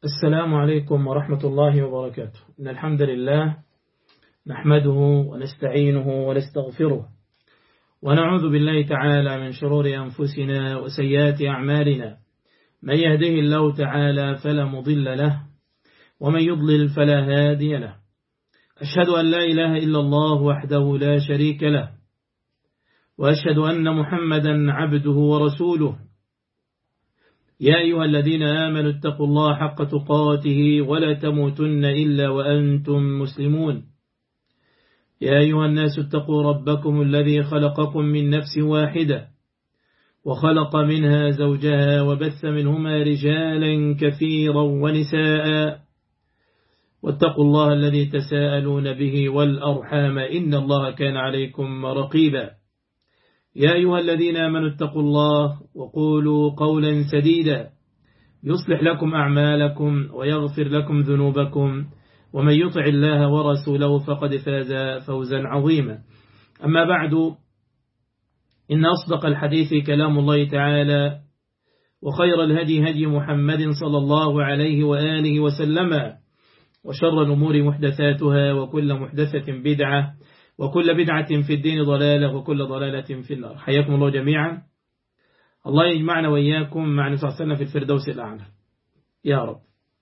السلام عليكم ورحمة الله وبركاته إن الحمد لله نحمده ونستعينه ونستغفره ونعوذ بالله تعالى من شرور أنفسنا وسيئات أعمالنا من يهده الله تعالى فلا مضل له ومن يضلل فلا هادي له أشهد أن لا إله إلا الله وحده لا شريك له وأشهد أن محمدا عبده ورسوله يا أيها الذين آمنوا اتقوا الله حق تقاته ولا تموتن إلا وأنتم مسلمون يا أيها الناس اتقوا ربكم الذي خلقكم من نفس واحدة وخلق منها زوجها وبث منهما رجالا كثيرا ونساء واتقوا الله الذي تساءلون به والأرحام إن الله كان عليكم رقيبا يا أيها الذين آمنوا اتقوا الله وقولوا قولا سديدا يصلح لكم أعمالكم ويغفر لكم ذنوبكم ومن يطع الله ورسوله فقد فاز فوزا عظيما أما بعد إن أصدق الحديث كلام الله تعالى وخير الهدي هدي محمد صلى الله عليه وآله وسلم وشر الأمور محدثاتها وكل محدثة بدعة وكل بدعة في الدين ضلالة وكل ضلالة في النار حياكم الله جميعا الله يجمعنا وإياكم مع نبي صلى الله عليه وسلم في الفردوس الأعلى يا رب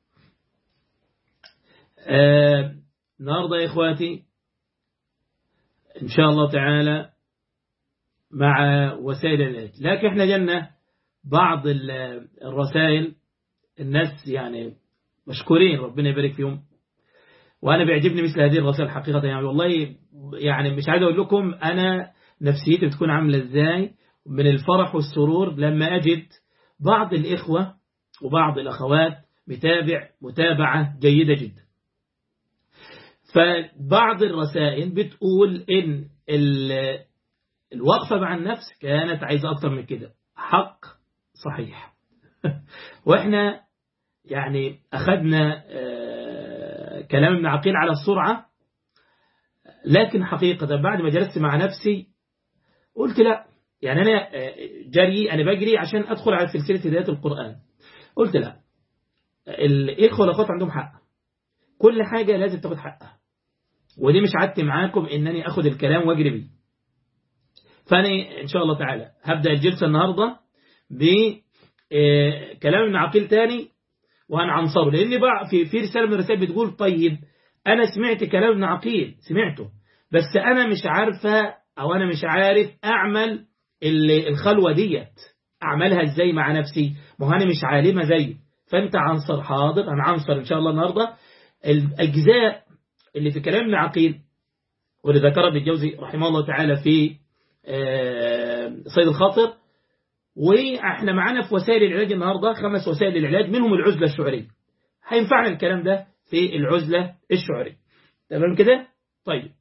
آه النهاردة يا إخواتي إن شاء الله تعالى مع وسائل العلاج لكن احنا جلنا بعض الرسائل الناس يعني مشكورين ربنا يبارك فيهم وأنا بيعجبني مثل هذه الرسائل حقيقة يعني والله يعني مش عايز أقول لكم أنا نفسيتي بتكون عاملة إزاي من الفرح والسرور لما أجد بعض الإخوة وبعض الأخوات متابع متابعة جيدة جدا فبعض الرسائل بتقول إن الوقفة مع النفس كانت عايزة أكتر من كده حق صحيح وإحنا يعني أخذنا كلام ابن عقيل على السرعة لكن حقيقة بعد ما جلست مع نفسي قلت لا يعني أنا جري أنا بجري عشان أدخل على سلسلة هداية القرآن قلت لا الإخوة والأخوات عندهم حق كل حاجة لازم تاخد حقها ودي مش عدت معاكم إنني أخد الكلام وأجري بيه فأنا إن شاء الله تعالى هبدأ الجلسة النهاردة بكلام ابن عقيل تاني وهنعنصره لأن بقى في في رسالة من الرسائل بتقول طيب أنا سمعت كلام ابن عقيل سمعته بس أنا مش عارفة أو أنا مش عارف أعمل الخلوة ديت أعملها إزاي مع نفسي ما هو أنا مش عالمة زي فأنت عنصر حاضر أنا عنصر إن شاء الله النهاردة الأجزاء اللي في كلام ابن عقيل واللي ذكرها ابن الجوزي رحمه الله تعالى في صيد الخاطر واحنا معانا في وسائل العلاج النهاردة خمس وسائل العلاج منهم العزلة الشعرية هينفعنا الكلام ده في العزلة الشعرية تمام كده طيب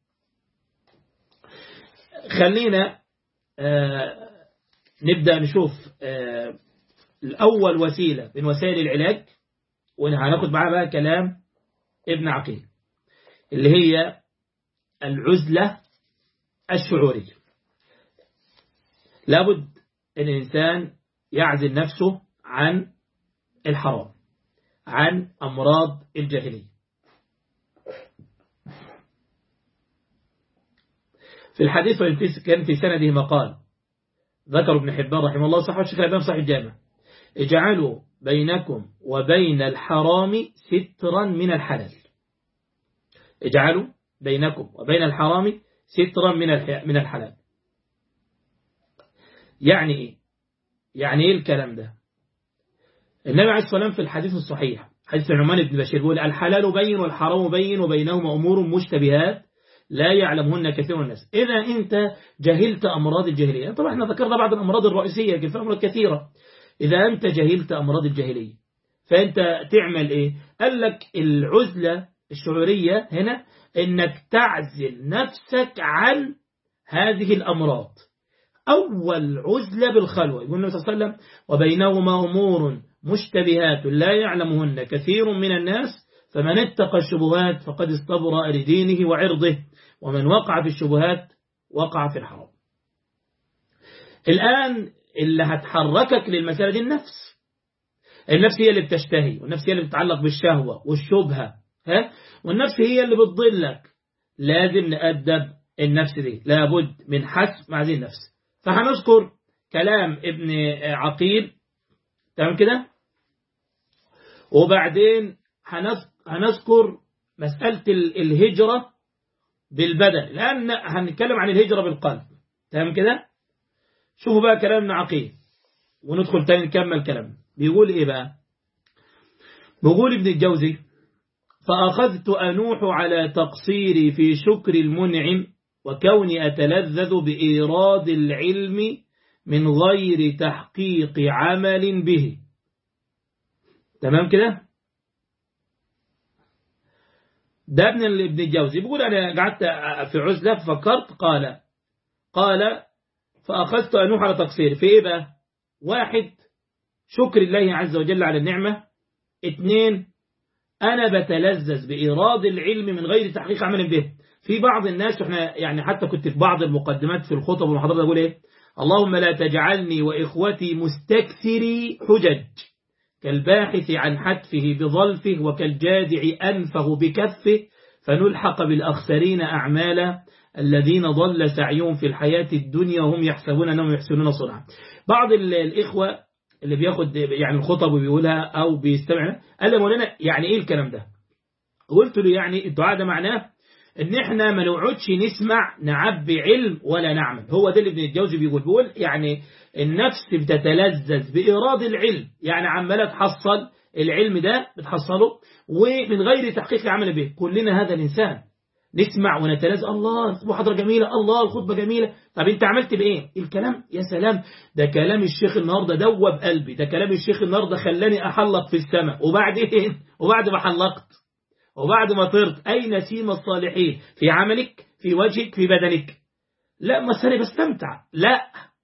خلينا آه نبدأ نشوف آه الأول وسيلة من وسائل العلاج وهناخد معاها بقى كلام ابن عقيل اللي هي العزلة الشعورية لابد أن الإنسان يعزل نفسه عن الحرام عن أمراض الجاهلية في الحديث وإن كان في سنده مقال ذكر ابن حبان رحمه الله صحيح الشيخ الأبان صحيح الجامع اجعلوا بينكم وبين الحرام سترا من الحلال اجعلوا بينكم وبين الحرام سترا من من الحلال يعني ايه يعني ايه الكلام ده النبي عليه الصلاة والسلام في الحديث الصحيح حديث النعمان بن بشير بيقول الحلال بين والحرام بين وبينهما أمور مشتبهات لا يعلمهن كثير من الناس إذا أنت جهلت أمراض الجاهلية طبعا احنا ذكرنا بعض الأمراض الرئيسية لكن في أمراض كثيرة إذا أنت جهلت أمراض الجاهلية فأنت تعمل إيه قال لك العزلة الشعورية هنا إنك تعزل نفسك عن هذه الأمراض أول عزلة بالخلوة يقول النبي صلى الله عليه وسلم وبينهما أمور مشتبهات لا يعلمهن كثير من الناس فمن اتقى الشبهات فقد استبرأ لدينه وعرضه ومن وقع في الشبهات وقع في الحرام الآن اللي هتحركك للمسألة دي النفس النفس هي اللي بتشتهي والنفس هي اللي بتتعلق بالشهوة والشبهة ها والنفس هي اللي بتضلك لازم نأدب النفس دي لابد من حسب مع هذه النفس فهنذكر كلام ابن عقيل تمام كده وبعدين هنذكر مسألة الهجرة بالبدن لأن هنتكلم عن الهجرة بالقلب تمام كده شوفوا بقى كلام ابن عقيل وندخل تاني نكمل كلام بيقول ايه بقى بيقول ابن الجوزي فأخذت أنوح على تقصيري في شكر المنعم وكوني أتلذذ بإيراد العلم من غير تحقيق عمل به تمام كده ده ابن ابن الجوزي بيقول أنا قعدت في عزلة ففكرت قال قال فأخذت أنوح على تقصيري في إيه بقى واحد شكر الله عز وجل على النعمة اثنين أنا بتلذذ بإيراد العلم من غير تحقيق عمل به في بعض الناس احنا يعني حتى كنت في بعض المقدمات في الخطب والمحاضرات أقول إيه اللهم لا تجعلني وإخوتي مستكثري حجج كالباحث عن حتفه بظلفه وكالجادع أنفه بكفه فنلحق بالأخسرين أعمالا الذين ضل سعيهم في الحياة الدنيا وهم يحسبون أنهم يحسنون صنعا بعض الإخوة اللي بياخد يعني الخطب وبيقولها أو بيستمع قال لي مولانا يعني إيه الكلام ده قلت له يعني الدعاء ده معناه ان احنا ما نقعدش نسمع نعبي علم ولا نعمل هو ده اللي ابن الجوزي بيقول بيقول يعني النفس بتتلذذ بإيراد العلم يعني عمالة تحصل العلم ده بتحصله ومن غير تحقيق العمل به كلنا هذا الإنسان نسمع ونتلذذ الله محاضرة جميلة الله الخطبة جميلة طب انت عملت بايه الكلام يا سلام ده كلام الشيخ النهاردة دوب قلبي ده كلام الشيخ النهاردة خلاني أحلق في السماء وبعدين وبعد ما حلقت وبعد ما طرت أين سيم الصالحين في عملك في وجهك في بدنك لا ما أنا بستمتع لا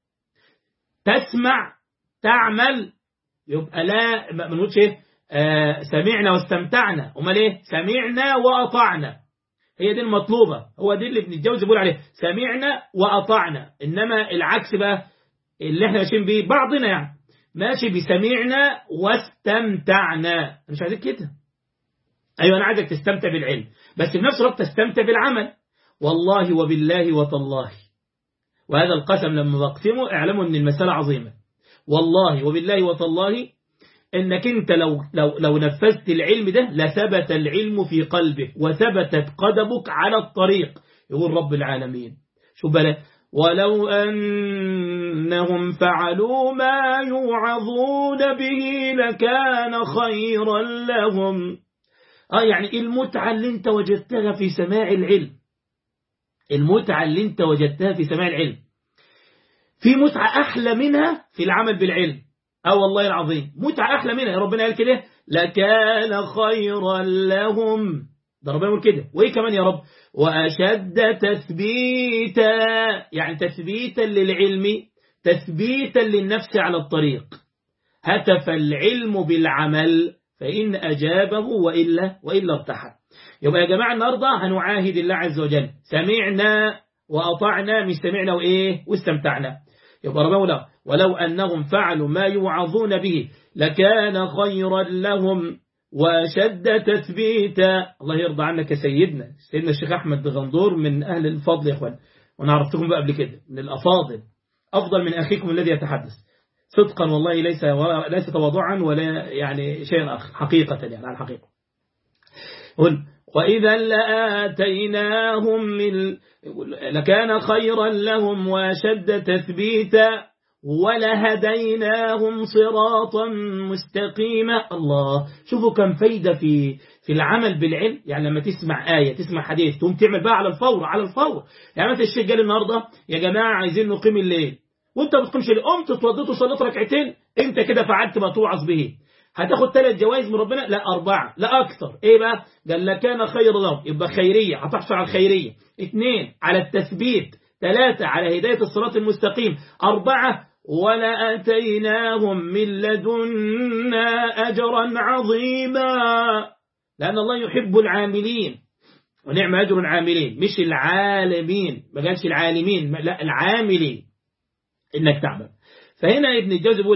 تسمع تعمل يبقى لا ما نقولش ايه آه سمعنا واستمتعنا امال ايه سمعنا واطعنا هي دي المطلوبة هو دي اللي ابن الجوزي بيقول عليه سمعنا واطعنا انما العكس بقى اللي احنا ماشيين بيه بعضنا يعني ماشي بسمعنا واستمتعنا مش عايزين كده ايوه انا عايزك تستمتع بالعلم بس في نفس الوقت تستمتع بالعمل والله وبالله وتالله وهذا القسم لما بقسمه اعلموا ان المسألة عظيمة والله وبالله وتالله انك انت لو, لو, لو نفذت العلم ده لثبت العلم في قلبك وثبتت قدمك على الطريق يقول رب العالمين شو بلا ولو أنهم فعلوا ما يوعظون به لكان خيرا لهم آه يعني المتعة اللي انت وجدتها في سماع العلم المتعة اللي انت وجدتها في سماع العلم في متعة أحلى منها في العمل بالعلم اه والله العظيم متعة أحلى منها يا ربنا قال كده لكان خيرا لهم ده ربنا يقول كده وإيه كمان يا رب وأشد تثبيتا يعني تثبيتا للعلم تثبيتا للنفس على الطريق هتف العلم بالعمل فإن أجابه وإلا وإلا ارتحل يبقى يا جماعة النهاردة هنعاهد الله عز وجل سمعنا وأطعنا مش سمعنا وإيه واستمتعنا يبقى ربنا ولو أنهم فعلوا ما يوعظون به لكان خيرا لهم وشد تثبيتا الله يرضى عنك سيدنا سيدنا الشيخ أحمد غندور من أهل الفضل يا أخوان وأنا عرفتكم بقى قبل كده من الأفاضل أفضل من أخيكم الذي يتحدث صدقا والله ليس ليس تواضعا ولا يعني شيء آخر حقيقة يعني على الحقيقة قل وإذا لآتيناهم من لكان خيرا لهم وشد تثبيتا ولهديناهم صراطا مستقيما الله شوفوا كم فايدة في في العمل بالعلم يعني لما تسمع آية تسمع حديث تقوم تعمل بقى على الفور على الفور يعني مثلا الشيخ قال النهاردة يا جماعة عايزين نقيم الليل وانت ما بتقيمش الليل قمت اتوضيت وصليت ركعتين انت كده فعلت ما توعظ به هتاخد ثلاث جوائز من ربنا لا أربعة لا أكثر إيه بقى قال لكان خير لهم يبقى خيرية هتحصل على الخيرية اثنين على التثبيت ثلاثة على هداية الصراط المستقيم أربعة ولأتيناهم من لدنا أجرا عظيما لأن الله يحب العاملين ونعم أجر العاملين مش العالمين ما قالش العالمين لا العاملين إنك تعمل فهنا ابن الجوزي بيقول إيه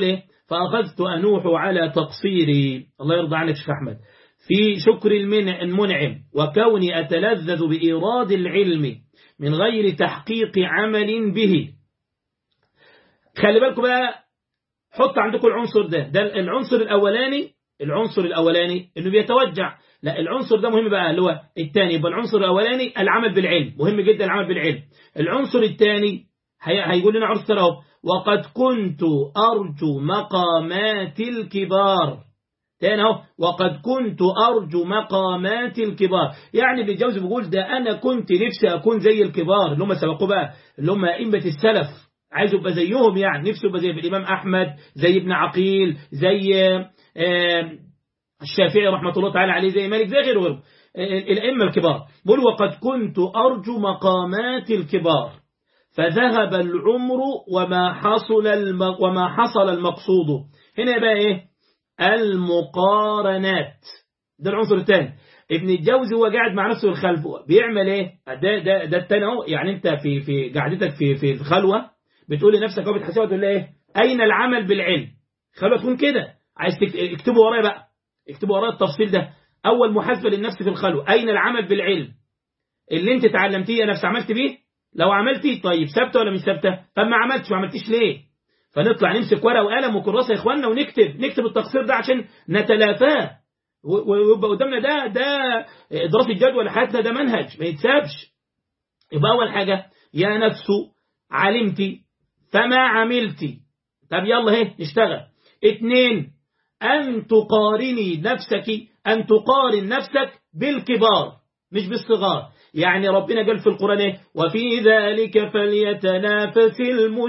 فأخذت أنوح على تقصيري الله يرضى عنك شيخ أحمد في شكر المنعم وكوني أتلذذ بإيراد العلم من غير تحقيق عمل به خلي بالكم بقى حط عندكم العنصر ده ده العنصر الأولاني العنصر الأولاني إنه بيتوجع لا العنصر ده مهم بقى اللي هو الثاني يبقى العنصر الأولاني العمل بالعلم مهم جدا العمل بالعلم العنصر الثاني هيقول لنا عنصر اهو وقد كنت أرجو مقامات الكبار تاني اهو وقد كنت أرجو مقامات الكبار يعني ابن الجوزي بيقول ده أنا كنت نفسي أكون زي الكبار اللي هم سبقوا بقى اللي هم أئمة السلف عايز ابقى زيهم يعني نفسه يبقى زي الإمام أحمد زي ابن عقيل زي الشافعي رحمة الله تعالى عليه زي مالك زي غيره غيره الأئمة الكبار بقول وقد كنت أرجو مقامات الكبار فذهب العمر وما حصل وما حصل المقصود هنا بقى ايه المقارنات ده العنصر الثاني ابن الجوزي هو قاعد مع نفسه الخلفه بيعمل ايه ده ده ده الثاني اهو يعني انت في في قعدتك في في الخلوه بتقول لنفسك اهو بتحسبها تقول ايه اين العمل بالعلم خلوه تكون كده عايز اكتبه ورايا بقى اكتبوا ورايا التفصيل ده اول محاسبه للنفس في الخلوه اين العمل بالعلم اللي انت اتعلمتيه نفس عملت بيه لو عملتي طيب ثابته ولا مش ثابته طب ما عملتش ما عملتيش ليه فنطلع نمسك ورقه وقلم وكراسه يا اخواننا ونكتب نكتب التقصير ده عشان نتلافاه ويبقى قدامنا ده ده دراسه جدوى لحياتنا ده منهج ما يتسابش يبقى اول حاجه يا نفس علمتي فما عملتي طب يلا اهي نشتغل اتنين أن تقارني نفسك أن تقارن نفسك بالكبار مش بالصغار يعني ربنا قال في القرآن ايه وفي ذلك فليتنافس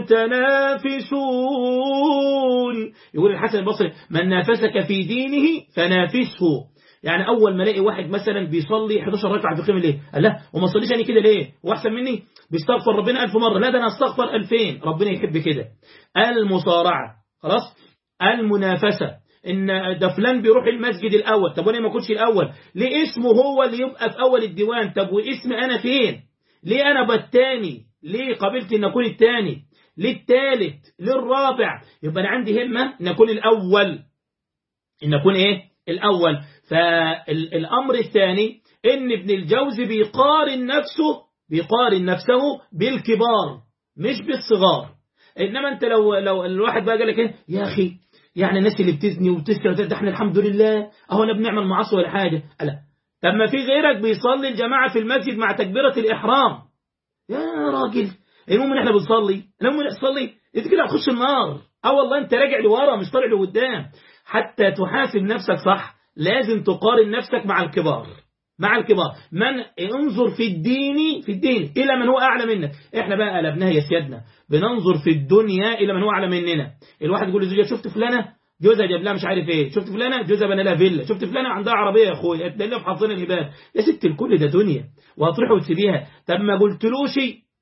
المتنافسون يقول الحسن البصري من نافسك في دينه فنافسه يعني أول ما الاقي واحد مثلا بيصلي 11 ركعة في قيام الليل قال لا وما صليش أنا كده ليه وأحسن مني بيستغفر ربنا ألف مرة لا ده أنا أستغفر ألفين ربنا يحب كده المصارعة خلاص المنافسة ان ده فلان بيروح المسجد الاول طب وانا ما كنتش الاول ليه اسمه هو اللي يبقى في اول الديوان طب واسمي انا فين ليه انا بالتاني ليه قابلت ان اكون التاني ليه التالت ليه الرابع يبقى انا عندي همة ان اكون الاول ان اكون ايه الاول فالامر الثاني ان ابن الجوزي بيقارن نفسه بيقارن نفسه بالكبار مش بالصغار انما انت لو لو الواحد بقى قال لك ايه يا اخي يعني الناس اللي بتزني وبتسرق ده احنا الحمد لله اهو انا بنعمل معاصي ولا حاجه لا طب ما في غيرك بيصلي الجماعه في المسجد مع تكبيره الاحرام يا راجل المهم ان احنا بنصلي المهم نصلي انت كده هتخش النار اه والله انت راجع لورا مش طالع لقدام حتى تحاسب نفسك صح لازم تقارن نفسك مع الكبار مع الكبار من انظر في الدين في الدين إلى من هو أعلى منك إحنا بقى قلبناها يا سيادنا بننظر في الدنيا إلى من هو أعلى مننا الواحد يقول لزوجها شفت فلانة جوزها جاب لها مش عارف ايه شفت فلانة جوزها بنى لها فيلا شفت فلانة عندها عربية يا اخويا تلاقيها في حظنا الهبال يا ست الكل ده دنيا وهتروحي وتسيبيها طب ما قلتلوش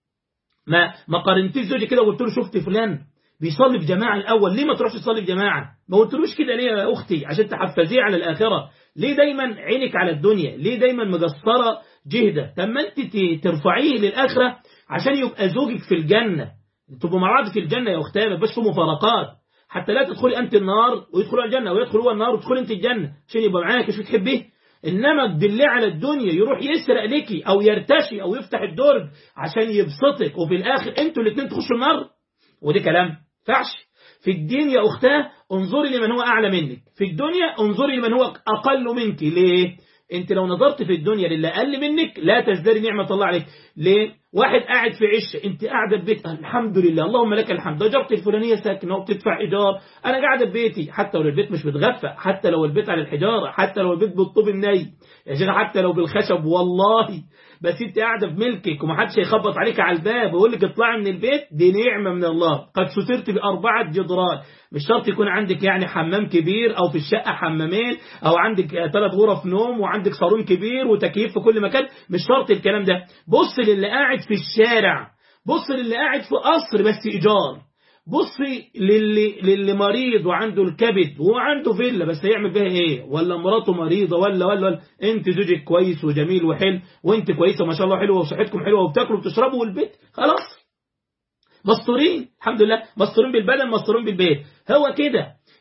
ما ما قارنتيش زوجي كده وقلت له شفت فلان بيصلي في جماعة الأول ليه ما تروحش تصلي في جماعة ما قلتلوش كده ليه يا أختي عشان تحفزيه على الآخرة ليه دايما عينك على الدنيا ليه دايما مقصرة جهدة طب ما انت ترفعيه للآخرة عشان يبقى زوجك في الجنة تبقوا مع بعض في الجنة يا أختي ما بس في مفارقات حتى لا تدخلي أنت النار ويدخلوا الجنة ويدخل هو النار وتدخل أنت الجنة عشان يبقى معاك مش بتحبيه إنما تدليه على الدنيا يروح يسرق لك أو يرتشي أو يفتح الدرج عشان يبسطك وفي الآخر أنتوا الاثنين تخشوا النار ودي كلام فعش في الدين يا أختاه انظري لمن هو أعلى منك في الدنيا انظري لمن هو أقل منك ليه انت لو نظرت في الدنيا للي أقل منك لا تزدري نعمة الله عليك ليه واحد قاعد في عش انت قاعدة في بيت الحمد لله اللهم لك الحمد جرت الفلانية ساكنة وبتدفع إيجار أنا قاعدة في بيتي حتى لو البيت مش متغفى حتى لو البيت على الحجارة حتى لو البيت بالطوب الني يا شيخ حتى لو بالخشب والله بس انت قاعدة في ملكك ومحدش هيخبط عليك على الباب ويقول لك اطلعي من البيت دي نعمة من الله قد سترت بأربعة جدران مش شرط يكون عندك يعني حمام كبير او في الشقة حمامين او عندك ثلاث غرف نوم وعندك صالون كبير وتكييف في كل مكان مش شرط الكلام ده بص للي قاعد في الشارع بص للي قاعد في قصر بس ايجار بص للي, للي مريض وعنده الكبد وعنده فيلا بس هيعمل بيها ايه ولا مراته مريضة ولا ولا, ولا انت زوجك كويس وجميل وحلو وانت كويسة ما شاء الله حلوة وصحتكم حلوة وبتاكلوا وبتشربوا والبيت خلاص مستورين الحمد لله مستورين بالبدن مستورين بالبيت هو كده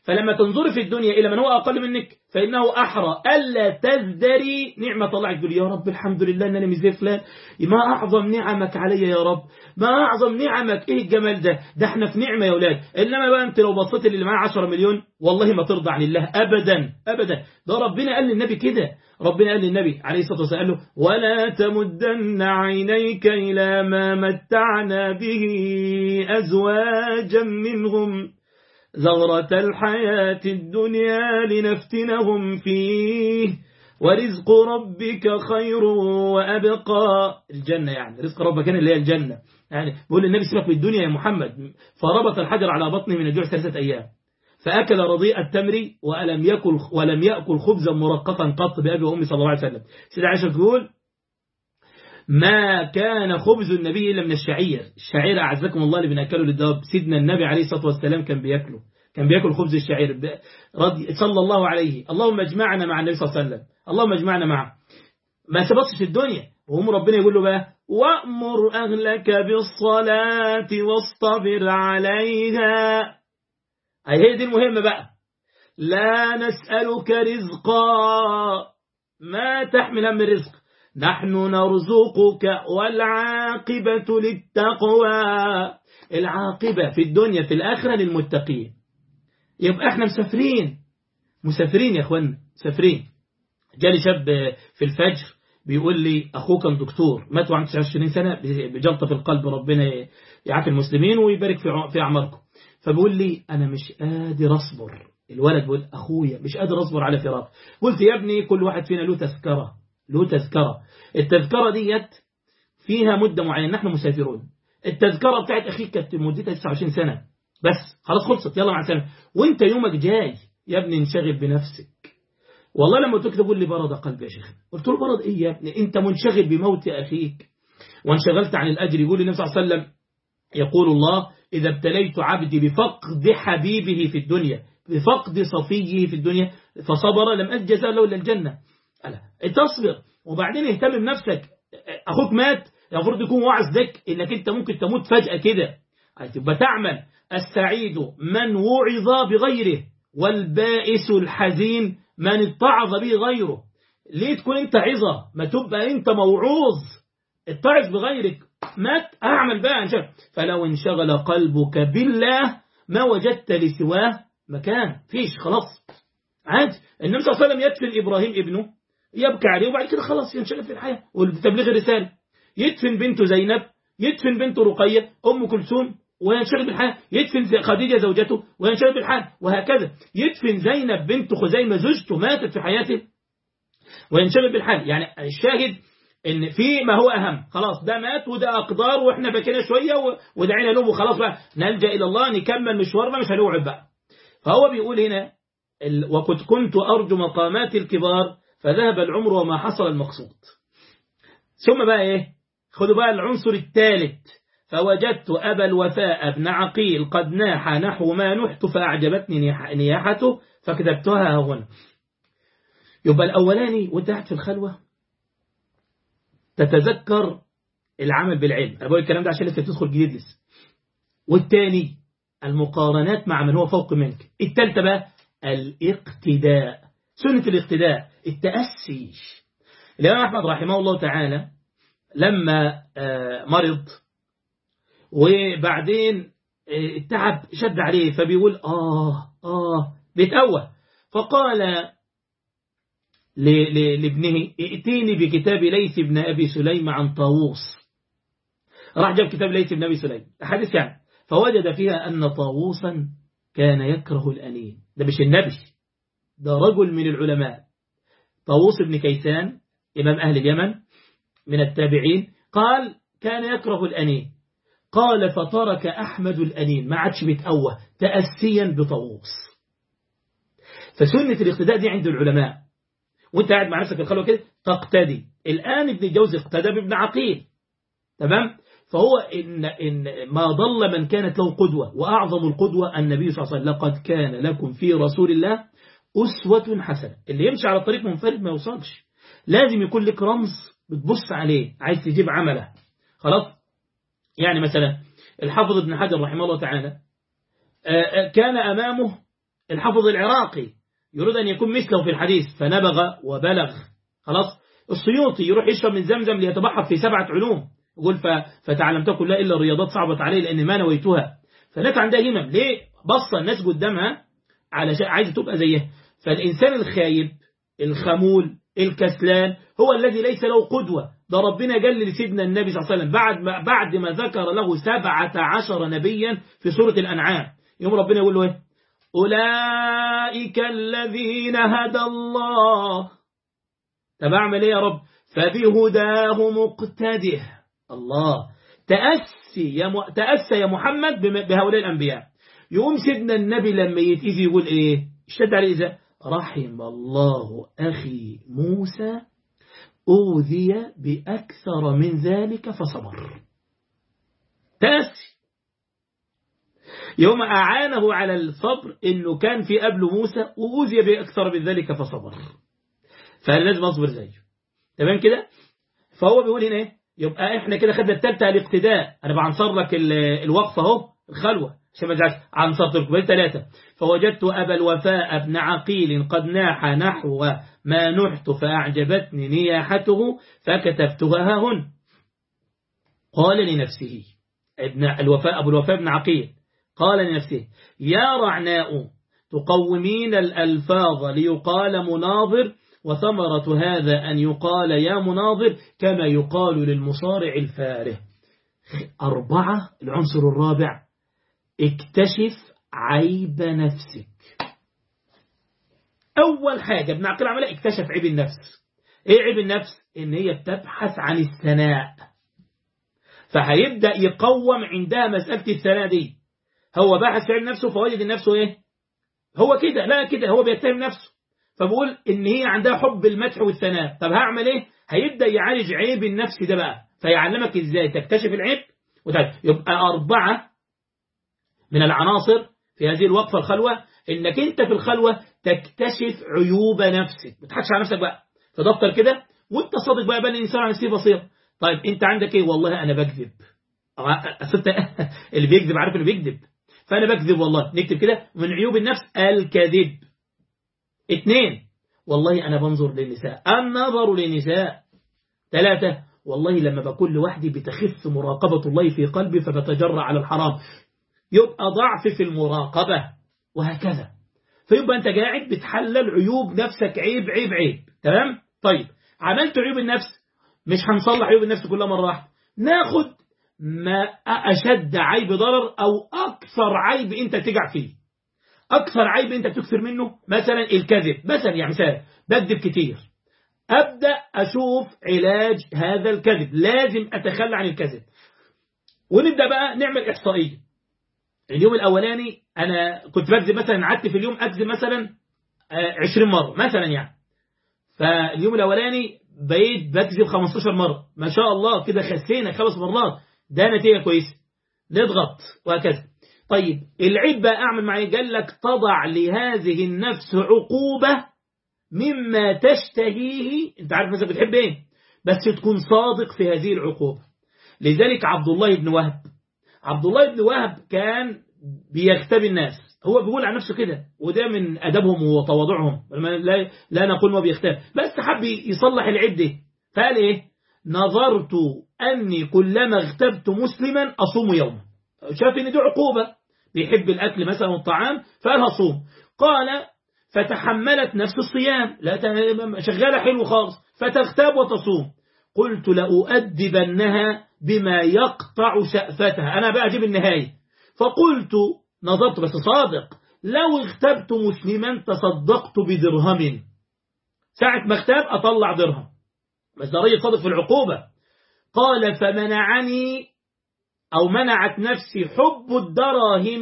فلما تنظر في الدنيا إلى من هو أقل منك فإنه أحرى ألا تزدري نعمة الله تقول يا رب الحمد لله أنني مش زي فلان ما أعظم نعمك علي يا رب ما أعظم نعمك إيه الجمال ده ده احنا في نعمة يا أولاد إنما بقى أنت لو بصيت اللي معاه 10 مليون والله ما ترضى عن الله أبدا أبدا ده ربنا قال للنبي كده ربنا قال للنبي عليه الصلاة والسلام له ولا تمدن عينيك إلى ما متعنا به أزواجا منهم زغرة الحياة الدنيا لنفتنهم فيه ورزق ربك خير وأبقى الجنة يعني رزق ربك اللي هي الجنة يعني بيقول النبي سيبك من الدنيا يا محمد فربط الحجر على بطنه من الجوع ثلاثة أيام فأكل رضيء التمر ولم يأكل ولم يأكل خبزا مرققا قط بأبي وأمي صلى الله عليه وسلم سيدة عائشة تقول ما كان خبز النبي إلا من الشعير الشعير أعزكم الله اللي بنأكله للدواب سيدنا النبي عليه الصلاة والسلام كان بيأكله كان بيأكل خبز الشعير رضي صلى الله عليه اللهم اجمعنا مع النبي صلى الله عليه وسلم اللهم اجمعنا معه ما سبقش في الدنيا وهم ربنا يقول له بقى وأمر أهلك بالصلاة واصطبر عليها هي هي دي المهمة بقى لا نسألك رزقا ما تحمل من رزق نحن نرزقك والعاقبة للتقوى العاقبة في الدنيا في الآخرة للمتقين يبقى احنا مسافرين مسافرين يا اخوانا مسافرين جالي شاب في الفجر بيقول لي اخوه كان دكتور مات وعنده 29 سنة بجلطة في القلب ربنا يعافي المسلمين ويبارك في في اعماركم فبيقول لي انا مش قادر اصبر الولد بيقول اخويا مش قادر اصبر على فراق قلت يا ابني كل واحد فينا له تذكره له تذكره التذكره ديت فيها مده معينه نحن مسافرون التذكره بتاعت اخيك كانت مدتها 29 سنه بس خلاص خلصت يلا مع السلامه وانت يومك جاي يا ابني انشغل بنفسك والله لما قلت له تقول لي برد قلبي يا شيخ قلت له برد ايه يا ابني انت منشغل بموت اخيك وانشغلت عن الاجر يقول النبي صلى الله عليه وسلم يقول الله اذا ابتليت عبدي بفقد حبيبه في الدنيا بفقد صفيه في الدنيا فصبر لم اجز له الا الجنه ألا تصبر وبعدين اهتم بنفسك اخوك مات المفروض يكون واعظ لك انك انت ممكن تموت فجاه كده تبقى تعمل السعيد من وعظ بغيره والبائس الحزين من اتعظ به غيره ليه تكون انت عظة ما تبقى انت موعوظ اتعظ بغيرك مات اعمل بقى انشغل فلو انشغل قلبك بالله ما وجدت لسواه مكان فيش خلاص عادي النبي صلى الله عليه وسلم يدفن ابراهيم ابنه يبكي عليه وبعد كده خلاص ينشغل في الحياة وتبليغ الرسالة يدفن بنته زينب يدفن بنته رقية أم كلثوم وينشغل بالحياة يدفن خديجة زوجته وينشغل بالحياة وهكذا يدفن زينب بنت خزيمة زوجته ماتت في حياته وينشغل بالحال يعني الشاهد ان في ما هو اهم خلاص ده مات وده اقدار واحنا بكينا شويه ودعينا له وخلاص بقى نلجا الى الله نكمل مشوارنا مش هنوعد بقى فهو بيقول هنا وقد كنت ارجو مقامات الكبار فذهب العمر وما حصل المقصود ثم بقى ايه خدوا بقى العنصر الثالث فوجدت أبا الوفاء بن عقيل قد ناح نحو ما نحت فأعجبتني نياحته فكتبتها هنا يبقى الأولاني وانت قاعد في الخلوة تتذكر العمل بالعلم أنا بقول الكلام ده عشان لسه تدخل جديد لسه والتاني المقارنات مع من هو فوق منك التالتة بقى الاقتداء سنة الاقتداء التأسي الإمام أحمد رحمه الله تعالى لما مرض وبعدين التعب شد عليه فبيقول آه آه بيتأوه فقال لابنه ائتيني بكتاب ليث بن أبي سليم عن طاووس راح جاب كتاب ليث بن أبي سليم حديث يعني فوجد فيها أن طاووسا كان يكره الأنين ده مش النبي ده رجل من العلماء طاووس بن كيسان إمام أهل اليمن من التابعين قال كان يكره الأنين قال فترك أحمد الأنين ما عادش بيتأوه تأسيا بطاووس فسنة الاقتداء دي عند العلماء وانت قاعد مع نفسك الخلوة كده تقتدي الآن ابن الجوزي اقتدى بابن عقيل تمام فهو إن, إن ما ضل من كانت له قدوة وأعظم القدوة النبي صلى الله عليه وسلم لقد كان لكم في رسول الله أسوة حسنة اللي يمشي على طريق منفرد ما يوصلش لازم يكون لك رمز بتبص عليه عايز تجيب عمله خلاص يعني مثلا الحافظ ابن حجر رحمه الله تعالى كان أمامه الحافظ العراقي يريد أن يكون مثله في الحديث فنبغ وبلغ خلاص السيوطي يروح يشرب من زمزم ليتبحر في سبعة علوم يقول فتعلمت كلها إلا الرياضات صعبت علي لأن ما نويتها فالناس عندها همم ليه بص الناس قدامها على شيء عايزة تبقى زيها فالإنسان الخايب الخمول الكسلان هو الذي ليس له قدوة ده ربنا قال لسيدنا النبي صلى الله عليه وسلم بعد ما, بعد ما ذكر له سبعة عشر نبيا في سورة الأنعام يوم ربنا يقول له ايه أولئك الذين هدى الله طب أعمل إيه يا رب فبهداه مقتده الله تأسي يا, م... تأسى يا محمد بهؤلاء الأنبياء يقوم سيدنا النبي لما يتيجي يقول إيه اشتد عليه إذا رحم الله أخي موسى أوذي بأكثر من ذلك فصبر تأسي يوم أعانه على الصبر إنه كان في قبل موسى وأوذي بأكثر من ذلك فصبر فلازم أصبر زيه تمام كده فهو بيقول هنا إيه يبقى إحنا كده خدنا التالتة الاقتداء أنا بعنصر لك الوقفة أهو الخلوة عشان ما تزعلش عنصرت لكم ثلاثة فوجدت أبا الوفاء ابن عقيل قد ناح نحو ما نحت فأعجبتني نياحته فكتبتها هن قال لنفسه ابن الوفاء أبو الوفاء ابن عقيل قال لنفسه يا رعناء تقومين الألفاظ ليقال مناظر وثمرة هذا أن يقال يا مناظر كما يقال للمصارع الفاره أربعة العنصر الرابع اكتشف عيب نفسك أول حاجة ابن عقيل عملها اكتشف عيب النفس ايه عيب النفس ان هي بتبحث عن الثناء فهيبدأ يقوم عندها مسألة الثناء دي هو بحث في عيب نفسه فوجد نفسه ايه هو كده لا كده هو بيتهم نفسه فبقول ان هي عندها حب المدح والثناء طب هعمل ايه هيبدأ يعالج عيب النفس ده بقى فيعلمك ازاي تكتشف العيب وتعالج. يبقى أربعة من العناصر في هذه الوقفة الخلوة انك انت في الخلوة تكتشف عيوب نفسك ما تضحكش على نفسك بقى في دفتر كده وانت صادق بقى بل الانسان عن نفسه بصير طيب انت عندك ايه والله انا بكذب اللي بيكذب عارف اللي بيكذب فانا بكذب والله نكتب كده من عيوب النفس الكذب اثنين والله انا بنظر للنساء النظر للنساء ثلاثة والله لما بكون لوحدي بتخف مراقبة الله في قلبي فبتجرع على الحرام يبقى ضعف في المراقبة وهكذا فيبقى أنت قاعد بتحلل عيوب نفسك عيب عيب عيب تمام طيب عملت عيوب النفس مش هنصلح عيوب النفس كلها مرة واحدة ناخد ما أشد عيب ضرر أو أكثر عيب أنت تقع فيه أكثر عيب أنت بتكثر منه مثلا الكذب مثلا يعني مثال بكذب كتير أبدأ أشوف علاج هذا الكذب لازم أتخلى عن الكذب ونبدأ بقى نعمل إحصائية اليوم الأولاني أنا كنت بكذب مثلا قعدت في اليوم أكذب مثلا 20 مرة مثلا يعني فاليوم الأولاني بقيت بكذب 15 مرة ما شاء الله كده خسينا خمس مرات ده نتيجة كويسة نضغط وهكذا طيب العيب بقى أعمل معي قال لك تضع لهذه النفس عقوبة مما تشتهيه انت عارف مثلا بتحب ايه بس تكون صادق في هذه العقوبة لذلك عبد الله بن وهب عبد الله بن وهب كان بيختبي الناس هو بيقول عن نفسه كده وده من أدبهم وتواضعهم لا, لا نقول ما بيختبي بس حب يصلح العيب ده فقال ايه نظرت أني كلما اغتبت مسلما أصوم يوما شاف ان دي عقوبة بيحب الأكل مثلا والطعام فقال هصوم قال فتحملت نفس الصيام لا شغالة حلو خالص فتغتاب وتصوم قلت لأؤدبنها بما يقطع شأفتها أنا بقى أجيب النهاية فقلت نظرت بس صادق لو اغتبت مسلما تصدقت بدرهم ساعة ما اغتاب أطلع درهم بس ده راجل صادق في العقوبة قال فمنعني أو منعت نفسي حب الدراهم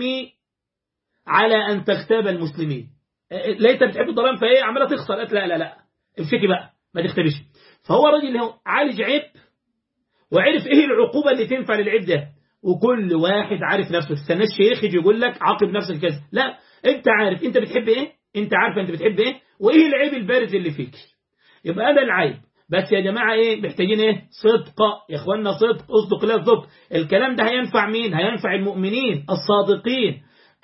على أن تغتاب المسلمين لقيت بتحب الدراهم فايه عماله تخسر قالت لا لا لا امسكي بقى ما تختبش فهو راجل اللي هو عالج عيب وعرف ايه العقوبة اللي تنفع للعيب ده وكل واحد عارف نفسه تستناش شيخ يجي يقول لك عاقب نفسك كذا لا انت عارف انت بتحب ايه انت عارف انت بتحب ايه وايه العيب البارز اللي فيك يبقى ده العيب بس يا جماعة ايه محتاجين ايه صدق يا اخوانا صدق اصدق لا صدق الكلام ده هينفع مين هينفع المؤمنين الصادقين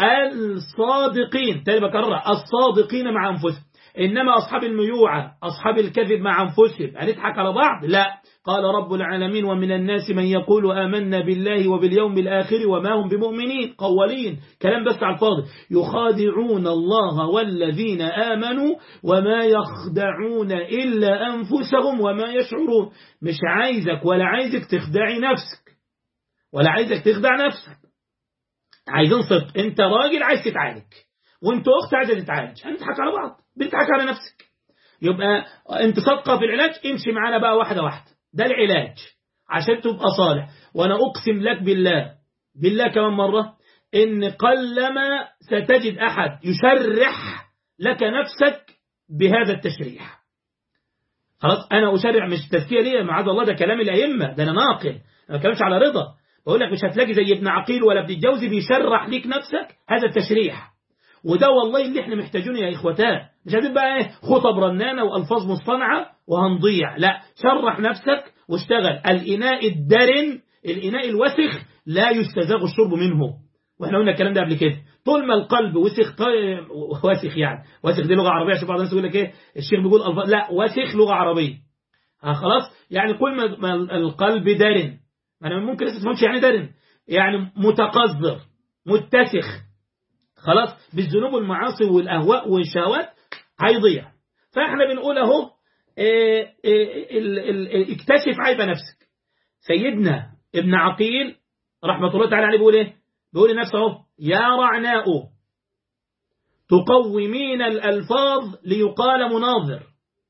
الصادقين تاني بكرر الصادقين مع أنفسهم إنما أصحاب الميوعة أصحاب الكذب مع أنفسهم هنضحك على بعض لا قال رب العالمين ومن الناس من يقول آمنا بالله وباليوم الآخر وما هم بمؤمنين قولين كلام بس على الفاضي يخادعون الله والذين آمنوا وما يخدعون إلا أنفسهم وما يشعرون مش عايزك ولا عايزك تخدعي نفسك ولا عايزك تخدع نفسك عايزين صدق انت راجل عايز تتعالج وانت اخت عايزه تتعالج هنضحك على بعض بنضحك على نفسك يبقى انت صادقه في العلاج امشي معانا بقى واحده واحده ده العلاج عشان تبقى صالح وانا اقسم لك بالله بالله كمان مره ان قلما ستجد احد يشرح لك نفسك بهذا التشريح خلاص انا اشرع مش تزكيه ليه معاذ الله ده كلام الائمه ده انا ناقل انا ما بتكلمش على رضا بقول لك مش هتلاقي زي ابن عقيل ولا ابن الجوزي بيشرح ليك نفسك هذا التشريح وده والله اللي احنا محتاجينه يا اخوتان مش عايزين بقى ايه خطب رنانه والفاظ مصطنعه وهنضيع لا شرح نفسك واشتغل الاناء الدرن الاناء الوسخ لا يستزاغ الشرب منه واحنا قلنا الكلام ده قبل كده طول ما القلب وسخ طي... وسخ يعني وسخ دي لغه عربيه عشان بعض الناس يقول لك ايه الشيخ بيقول الف... لا وسخ لغه عربيه ها خلاص يعني كل ما القلب درن انا ممكن لسه تفهمش يعني درن يعني متقذر متسخ خلاص بالذنوب والمعاصي والاهواء والشهوات هيضيع فاحنا بنقول اهو اكتشف عيب نفسك سيدنا ابن عقيل رحمة الله تعالى عليه بيقول ايه بيقول لنفسه اهو يا رعناء تقومين الألفاظ ليقال مناظر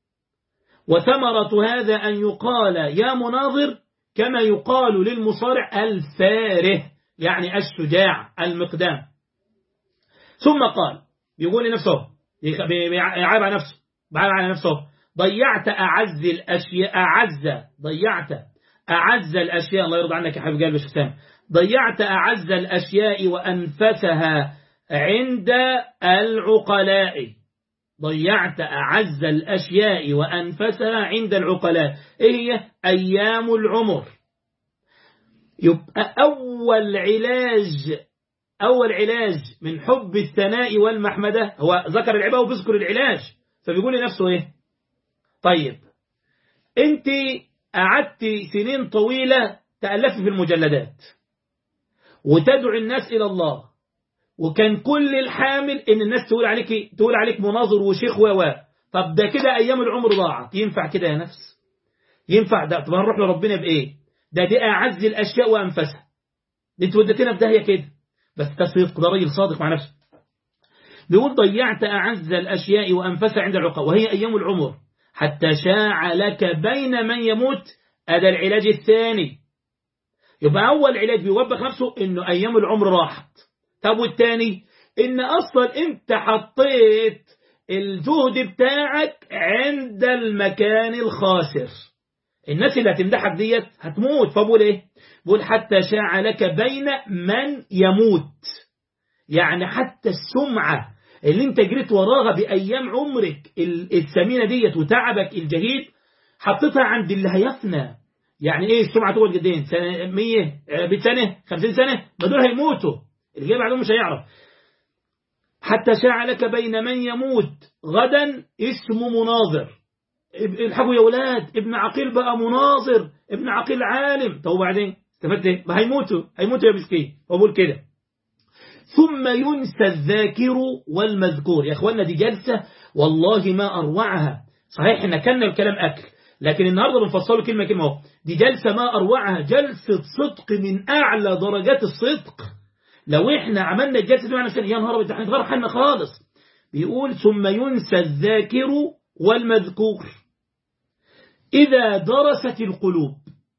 وثمرة هذا أن يقال يا مناظر كما يقال للمصارع الفاره يعني الشجاع المقدام ثم قال بيقول لنفسه بيعاب على نفسه بعاب على نفسه ضيعت أعز الأشياء أعز ضيعت أعز الأشياء الله يرضى عنك يا حبيب قلبي الشتام ضيعت أعز الأشياء وأنفسها عند العقلاء ضيعت أعز الأشياء وأنفسها عند العقلاء إيه هي أيام العمر يبقى أول علاج أول علاج من حب الثناء والمحمدة هو ذكر العبادة وبيذكر العلاج فبيقول لنفسه إيه طيب أنت قعدت سنين طويلة تألفي في المجلدات وتدعو الناس إلى الله وكان كل الحامل ان الناس تقول عليك تقول عليك مناظر وشيخ و طب ده كده ايام العمر ضاعت ينفع كده يا نفس ينفع ده طب هنروح لربنا بايه ده دي اعز الاشياء وانفسها دي انت وديتنا في داهيه كده بس ده صدق ده راجل صادق مع نفسه بيقول ضيعت اعز الاشياء وانفسها عند العقاب وهي ايام العمر حتى شاع لك بين من يموت هذا العلاج الثاني يبقى اول علاج بيوبخ نفسه انه ايام العمر راحت طب والتاني ان اصلا انت حطيت الجهد بتاعك عند المكان الخاسر الناس اللي هتمدحك ديت هتموت فبقول ايه بقول حتى شاع لك بين من يموت يعني حتى السمعة اللي انت جريت وراها بأيام عمرك الثمينة ديت وتعبك الجهيد حطيتها عند اللي هيفنى يعني ايه السمعة تقعد قدين سنة 100 بسنة 50 سنة ما دول هيموتوا اللي جاي بعدهم مش هيعرف حتى شاع لك بين من يموت غدا اسمه مناظر الحقوا يا ولاد ابن عقيل بقى مناظر ابن عقيل عالم طب وبعدين استفدت ايه ما هيموتوا هيموتوا يا مسكين بقول كده ثم ينسى الذاكر والمذكور يا اخوانا دي جلسة والله ما اروعها صحيح احنا كنا الكلام اكل لكن النهارده بنفصله كلمه كلمه اهو دي جلسه ما اروعها جلسه صدق من اعلى درجات الصدق لو احنا عملنا الجلسة دي مع نفسنا يا نهار ابيض هنتغير حالنا خالص بيقول ثم ينسى الذاكر والمذكور إذا درست القلوب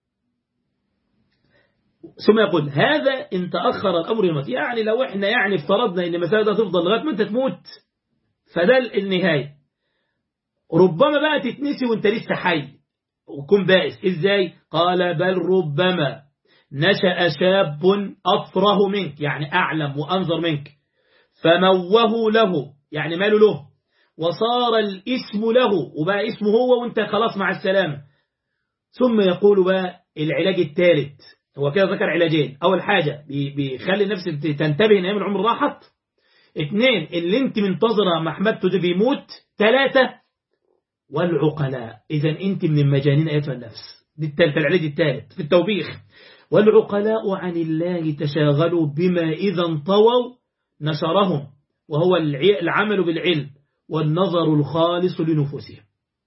ثم يقول هذا ان تأخر الأمر الموت يعني لو احنا يعني افترضنا ان المسألة ده تفضل لغاية ما انت تموت فده النهاية ربما بقى تتنسي وانت لسه حي وكن بائس ازاي قال بل ربما نشأ شاب أفره منك يعني أعلم وأنظر منك فموه له يعني ماله له وصار الاسم له وبقى اسمه هو وانت خلاص مع السلامة ثم يقول بقى العلاج الثالث هو كده ذكر علاجين أول حاجة بيخلي النفس تنتبه ان أيام العمر راحت اثنين اللي انت منتظرة محمدته ده بيموت ثلاثة والعقلاء إذا أنت من المجانين أيتها النفس دي الثالثة العلاج الثالث في التوبيخ والعقلاء عن الله تشاغلوا بما إذا انطووا نشرهم وهو العمل بالعلم والنظر الخالص لنفوسهم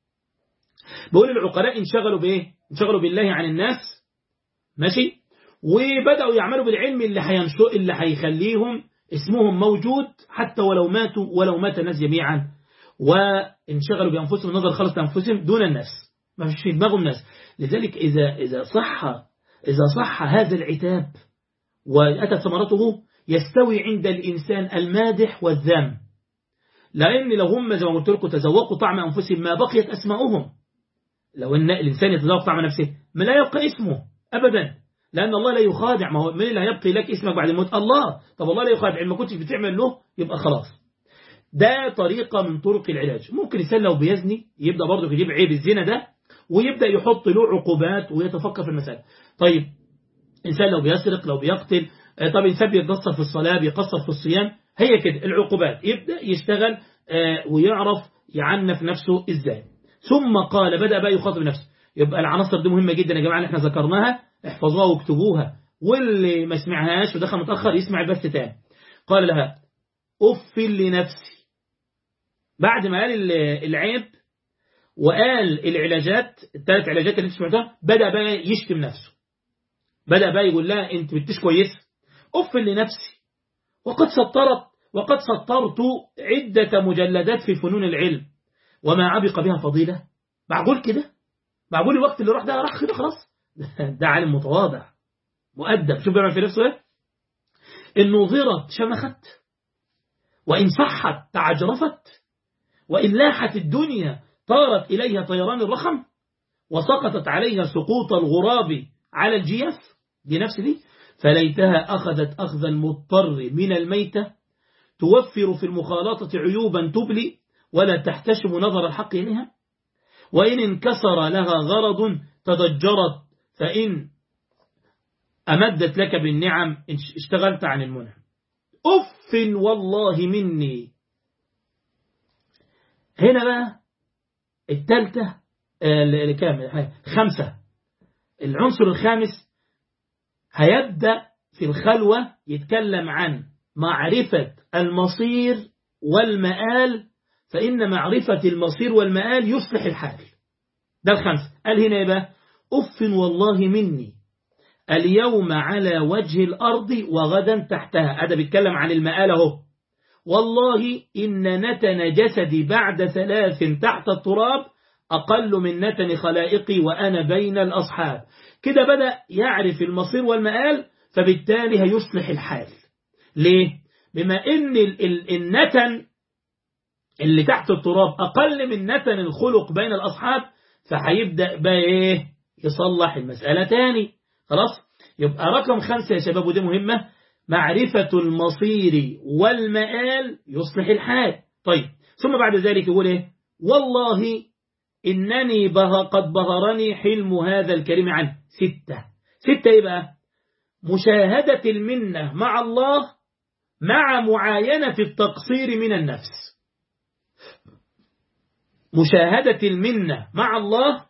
بقول العقلاء انشغلوا بإيه انشغلوا بالله عن الناس ماشي وبدأوا يعملوا بالعلم اللي هينشئ اللي هيخليهم اسمهم موجود حتى ولو ماتوا ولو مات الناس جميعا وانشغلوا بأنفسهم النظر خالص لأنفسهم دون الناس ما فيش في دماغهم الناس لذلك إذا, إذا صح إذا صح هذا العتاب وأتت ثمرته يستوي عند الإنسان المادح والذم لأن لو هم زي ما قلت لكم تذوقوا طعم أنفسهم ما بقيت أسماؤهم لو أن الإنسان يتذوق طعم نفسه ما لا يبقى اسمه أبدا لأن الله لا يخادع ما هو من اللي هيبقي لك اسمك بعد الموت الله طب الله لا يخادع ما كنتش بتعمل له يبقى خلاص ده طريقة من طرق العلاج ممكن الإنسان لو بيزني يبدأ برضه يجيب عيب الزنا ده ويبدأ يحط له عقوبات ويتفكر في المسألة طيب إنسان لو بيسرق لو بيقتل طب إنسان بيقصر في الصلاة بيقصر في الصيام هي كده العقوبات يبدأ يشتغل ويعرف يعنف نفسه إزاي ثم قال بدأ بقى يخاطب نفسه يبقى العناصر دي مهمة جدا يا جماعة اللي احنا ذكرناها احفظوها واكتبوها واللي ما سمعهاش ودخل متأخر يسمع البث تاني قال لها أف لنفسي بعد ما قال العيب وقال العلاجات الثلاث علاجات اللي سمعتها بدأ بقى يشتم نفسه بدأ بقى يقول لها انت بتش كويسة أف لنفسي وقد سطرت وقد سطرت عدة مجلدات في فنون العلم وما عبق بها فضيلة معقول كده معقول الوقت اللي راح ده راح كده خلاص ده عالم متواضع مؤدب شوف بيعمل في نفسه ايه إن نظرت شمخت وإن صحت تعجرفت وإن لاحت الدنيا طارت إليها طيران الرخم وسقطت عليها سقوط الغراب على الجيف دي نفس دي فليتها أخذت أخذ المضطر من الميتة توفر في المخالطة عيوبا تبلي ولا تحتشم نظر الحق إليها وإن انكسر لها غرض تضجرت فإن أمدت لك بالنعم اشتغلت عن المنعم أف والله مني هنا بقى التالتة اللي كام خمسة العنصر الخامس هيبدأ في الخلوة يتكلم عن معرفة المصير والمآل فإن معرفة المصير والمآل يصلح الحال ده الخمس قال هنا يبقى أف والله مني اليوم على وجه الأرض وغدا تحتها هذا بيتكلم عن المآل اهو والله إن نتن جسدي بعد ثلاث تحت التراب أقل من نتن خلائقي وأنا بين الأصحاب كده بدأ يعرف المصير والمآل فبالتالي هيصلح الحال ليه؟ بما إن النتن اللي تحت التراب أقل من نتن الخلق بين الأصحاب فهيبدأ بقى إيه يصلح المسألة تاني خلاص يبقى رقم خمسة يا شباب ودي مهمة معرفة المصير والمآل يصلح الحال طيب ثم بعد ذلك يقول إيه والله إنني به قد بهرني حلم هذا الكريم عنه ستة ستة إيه بقى مشاهدة المنة مع الله مع معاينة التقصير من النفس مشاهدة المنة مع الله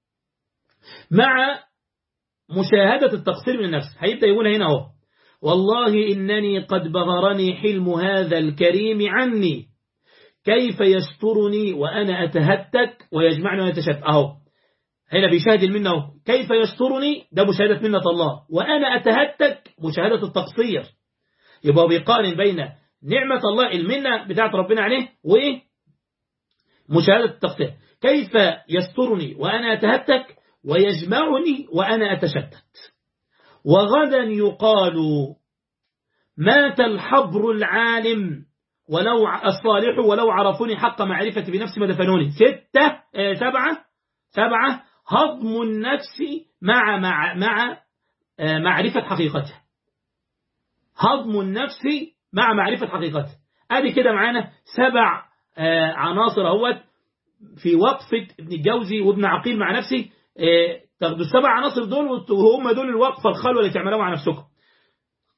مع مشاهدة التقصير من النفس هيبدأ يقول هنا اهو والله إنني قد بغرني حلم هذا الكريم عني كيف يسترني وأنا أتهتك ويجمعني ويتشتت أهو هنا بيشاهد المنة اهو كيف يسترني ده مشاهدة منة الله وأنا أتهتك مشاهدة التقصير يبقى بيقارن بين نعمة الله المنة بتاعت ربنا عليه وإيه مشاهدة التقصير كيف يسترني وأنا أتهتك ويجمعني وأنا أتشتت وغدا يقال مات الحبر العالم ولو الصالح ولو عرفوني حق معرفة بنفسي ما دفنوني ستة اه سبعة سبعة هضم النفس مع مع مع اه معرفة حقيقته هضم النفس مع معرفة حقيقته ادي كده معانا سبع اه عناصر اهوت في وقفة ابن الجوزي وابن عقيل مع نفسي تاخدوا السبع عناصر دول وهم دول الوقفة الخلوة اللي تعملوها مع نفسكم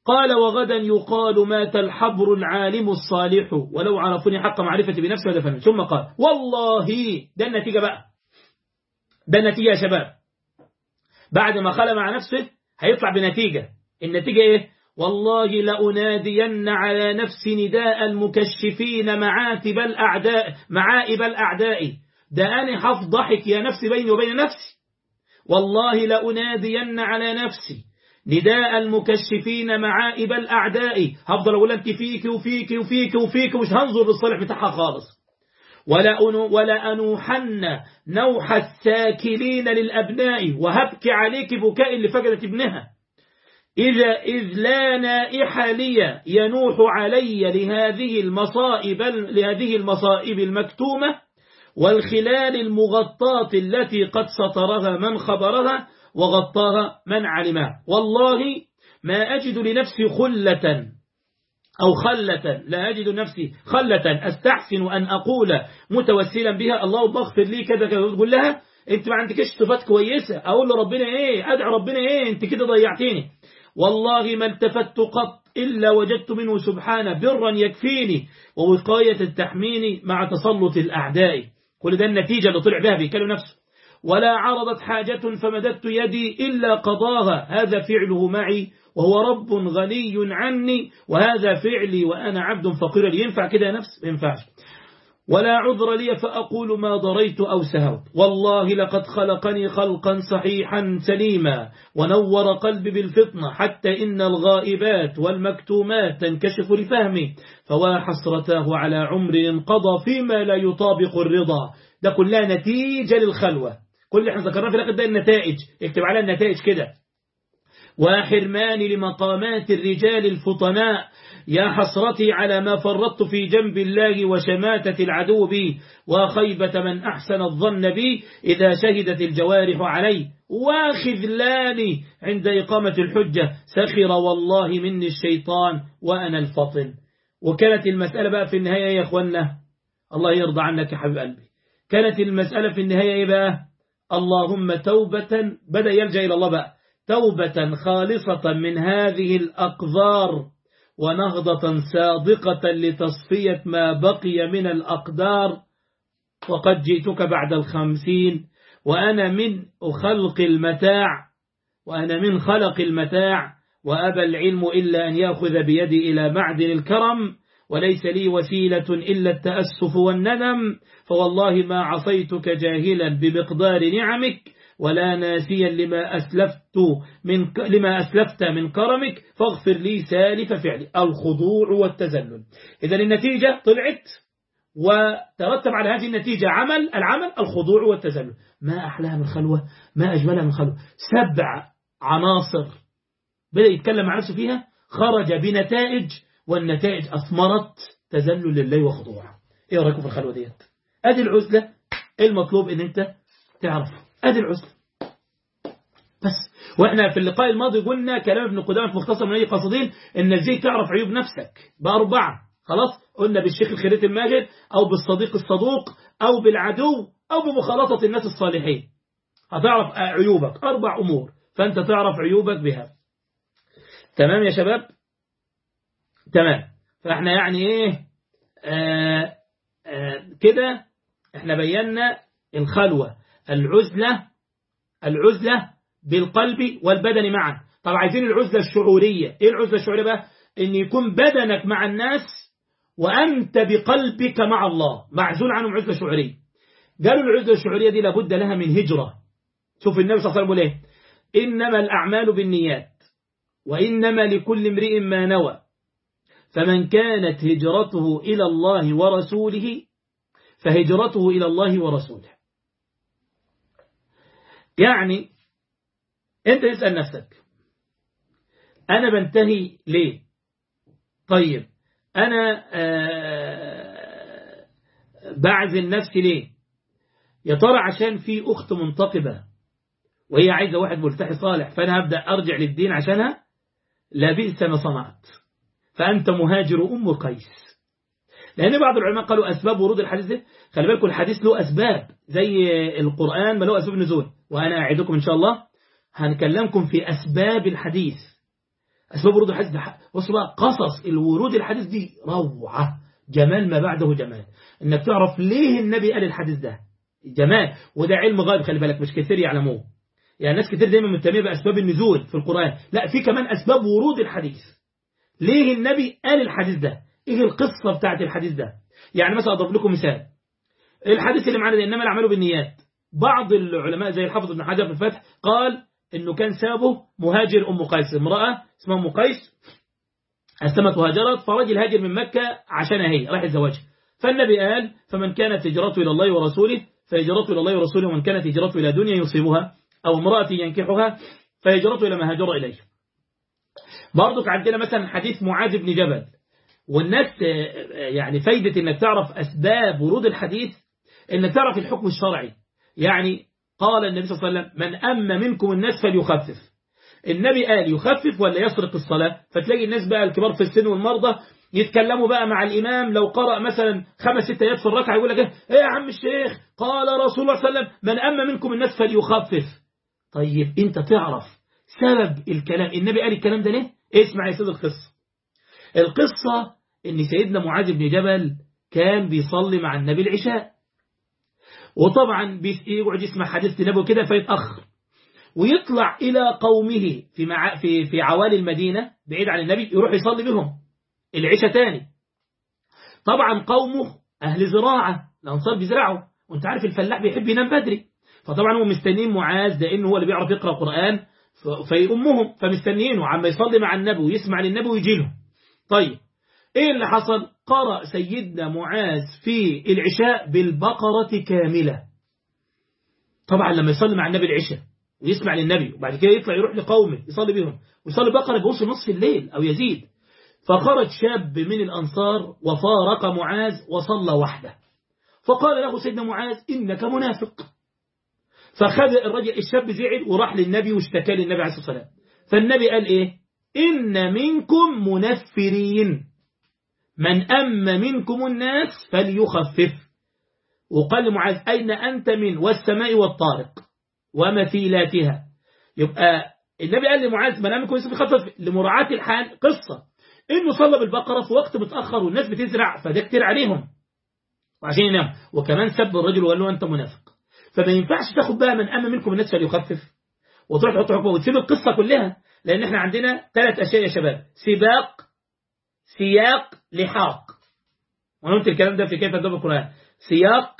قال وغدا يقال مات الحبر العالم الصالح ولو عرفوني حق معرفتي بنفسي ودفني ثم قال والله ده النتيجة بقى ده النتيجة يا شباب بعد ما خلى مع نفسه هيطلع بنتيجة النتيجة ايه والله لأنادين على نفس نداء المكشفين معاتب الأعداء معائب الأعداء ده أنا حفضحك يا نفسي بيني وبين نفسي والله لأنادين على نفسي نداء المكشفين معائب الأعداء هفضل أقول أنت فيك وفيك وفيك وفيك مش هنظر للصالح بتاعها خالص ولا ولا أنوحن نوح الساكلين للأبناء وهبكي عليك بكاء اللي فقدت ابنها إذا إذ لا نائح لي ينوح علي لهذه المصائب لهذه المصائب المكتومة والخلال المغطاة التي قد سطرها من خبرها وغطاها من علمها والله ما أجد لنفسي خلة أو خلة لا أجد نفسي خلة أستحسن أن أقول متوسلا بها الله اغفر لي كذا كذا تقول لها أنت ما عندكش صفات كويسة أقول لربنا إيه أدعي ربنا إيه أنت كده ضيعتيني والله ما التفت قط إلا وجدت منه سبحانه برا يكفيني ووقاية تحميني مع تسلط الأعداء كل ده النتيجة اللي طلع بها بيكلم نفسه ولا عرضت حاجة فمددت يدي إلا قضاها هذا فعله معي وهو رب غني عني وهذا فعلي وأنا عبد فقير ينفع كده يا نفس ما ينفعش ولا عذر لي فأقول ما ضريت أو سهوت والله لقد خلقني خلقا صحيحا سليما ونور قلبي بالفطنة حتى إن الغائبات والمكتومات تنكشف لفهمي فوا حسرتاه على عمر انقضى فيما لا يطابق الرضا ده كلها نتيجة للخلوة كل اللي احنا ذكرناه في الآخر ده النتائج اكتب عليها النتائج كده وحرمان لمقامات الرجال الفطناء يا حسرتي على ما فرطت في جنب الله وشماتة العدو بي وخيبة من أحسن الظن بي إذا شهدت الجوارح علي وخذلاني عند إقامة الحجة سخر والله مني الشيطان وأنا الفطن وكانت المسألة بقى في النهاية يا أخوانا الله يرضى عنك يا حبيب قلبي كانت المسألة في النهاية إيه بقى اللهم توبة بدأ يلجأ إلى الله بقى توبة خالصة من هذه الأقذار ونهضة صادقة لتصفية ما بقي من الأقدار وقد جئتك بعد الخمسين وأنا من خلق المتاع وأنا من خلق المتاع وأبى العلم إلا أن يأخذ بيدي إلى معدن الكرم وليس لي وسيلة إلا التأسف والندم فوالله ما عصيتك جاهلا بمقدار نعمك ولا ناسيا لما أسلفت من لما أسلفت من كرمك فاغفر لي سالف فعلي الخضوع والتذلل إذا النتيجة طلعت وترتب على هذه النتيجة عمل العمل الخضوع والتذلل ما أحلاها من خلوة ما أجملها من خلوة سبع عناصر بدأ يتكلم مع نفسه فيها خرج بنتائج والنتائج أثمرت تذلل لله وخضوع إيه رأيكم في الخلوة ديت أدي العزلة المطلوب إن أنت تعرف أدي العزلة بس وإحنا في اللقاء الماضي قلنا كلام ابن قدامة في مختصر من أي قصدين إن ازاي تعرف عيوب نفسك بأربعة خلاص قلنا بالشيخ الخريط الماجد أو بالصديق الصدوق أو بالعدو أو بمخالطة الناس الصالحين هتعرف عيوبك أربع أمور فأنت تعرف عيوبك بها تمام يا شباب تمام فاحنا يعني ايه آه آه كده احنا بينا الخلوة العزلة العزلة بالقلب والبدن معا طب عايزين العزلة الشعورية ايه العزلة الشعورية بقى ان يكون بدنك مع الناس وانت بقلبك مع الله معزول عنهم عزلة شعورية قالوا العزلة الشعورية دي لابد لها من هجرة شوف النبي صلى الله عليه وسلم ايه انما الاعمال بالنيات وانما لكل امرئ ما نوى فمن كانت هجرته إلى الله ورسوله فهجرته إلى الله ورسوله يعني أنت اسأل نفسك أنا بنتهي ليه طيب أنا بعزل نفسي ليه يا ترى عشان في أخت منتقبة وهي عايزة واحد ملتحي صالح فأنا هبدأ أرجع للدين عشانها لا بئس ما صنعت فأنت مهاجر أم قيس لأن بعض العلماء قالوا أسباب ورود الحديث ده خلي بالكم الحديث له أسباب زي القرآن ما له أسباب نزول وأنا أعدكم إن شاء الله هنكلمكم في أسباب الحديث أسباب ورود الحديث ده بصوا بقى قصص الورود الحديث دي روعة جمال ما بعده جمال إنك تعرف ليه النبي قال الحديث ده جمال وده علم غيب خلي بالك مش كثير يعلموه يعني ناس كتير دايما مهتميه بأسباب النزول في القرآن لا في كمان أسباب ورود الحديث ليه النبي قال الحديث ده ايه القصة بتاعت الحديث ده يعني مثلا أضرب لكم مثال الحديث اللي معنا ده إنما الأعمال بالنيات بعض العلماء زي الحافظ ابن حجر في الفتح قال إنه كان سابه مهاجر أم قيس امرأة اسمها أم قيس أسلمت وهاجرت فرجل هاجر من مكة عشان هي راح الزواج فالنبي قال فمن كانت هجرته إلى الله ورسوله فهجرته إلى الله ورسوله ومن كانت هجرته إلى دنيا يصيبها أو امرأة ينكحها فهجرته إلى ما هاجر إليه برضك عندنا مثلا حديث معاذ بن جبل والناس يعني فايدة انك تعرف أسباب ورود الحديث انك تعرف الحكم الشرعي يعني قال النبي صلى الله عليه وسلم من أما منكم الناس فليخفف النبي قال يخفف ولا يسرق الصلاة فتلاقي الناس بقى الكبار في السن والمرضى يتكلموا بقى مع الإمام لو قرأ مثلا خمس ست آيات في الركعة يقول لك ايه يا عم الشيخ قال رسول الله صلى الله عليه وسلم من أما منكم الناس فليخفف طيب انت تعرف سبب الكلام النبي قال الكلام ده ليه اسمع يا سيد القصة القصة ان سيدنا معاذ بن جبل كان بيصلي مع النبي العشاء وطبعا يقعد يسمع حديث النبي كده فيتأخر ويطلع إلى قومه في, مع في, في عوالي المدينة بعيد عن النبي يروح يصلي بهم العشاء تاني طبعا قومه أهل زراعة الأنصار بيزرعوا وانت عارف الفلاح بيحب ينام بدري فطبعا هم مستنين معاذ ده انه هو اللي بيعرف يقرأ قرآن فيأمهم فمستنيينه عما يصلي مع النبي ويسمع للنبي ويجي لهم طيب ايه اللي حصل قرأ سيدنا معاذ في العشاء بالبقرة كاملة طبعا لما يصلي مع النبي العشاء ويسمع للنبي وبعد كده يطلع يروح لقومه يصلي بهم ويصلي بقرة بوصل نصف الليل أو يزيد فخرج شاب من الأنصار وفارق معاذ وصلى وحده فقال له سيدنا معاذ إنك منافق فخذ الرجل الشاب زعل وراح للنبي واشتكى للنبي عليه الصلاة والسلام فالنبي قال إيه إن منكم منفرين من أم منكم الناس فليخفف وقال لمعاذ أين أنت من والسماء والطارق ومثيلاتها يبقى النبي قال لمعاذ من أم منكم يخفف لمراعاة الحال قصة إنه صلى بالبقرة في وقت متأخر والناس بتزرع فده كتير عليهم وعشان ينام وكمان سب الرجل وقال له أنت منافق فما ينفعش تاخد بقى من أم منكم الناس فليخفف وتروح تحط حكمه وتسيب القصة كلها لأن احنا عندنا ثلاث أشياء يا شباب سباق سياق لحاق وانا قلت الكلام ده في كيف أدب القرآن سياق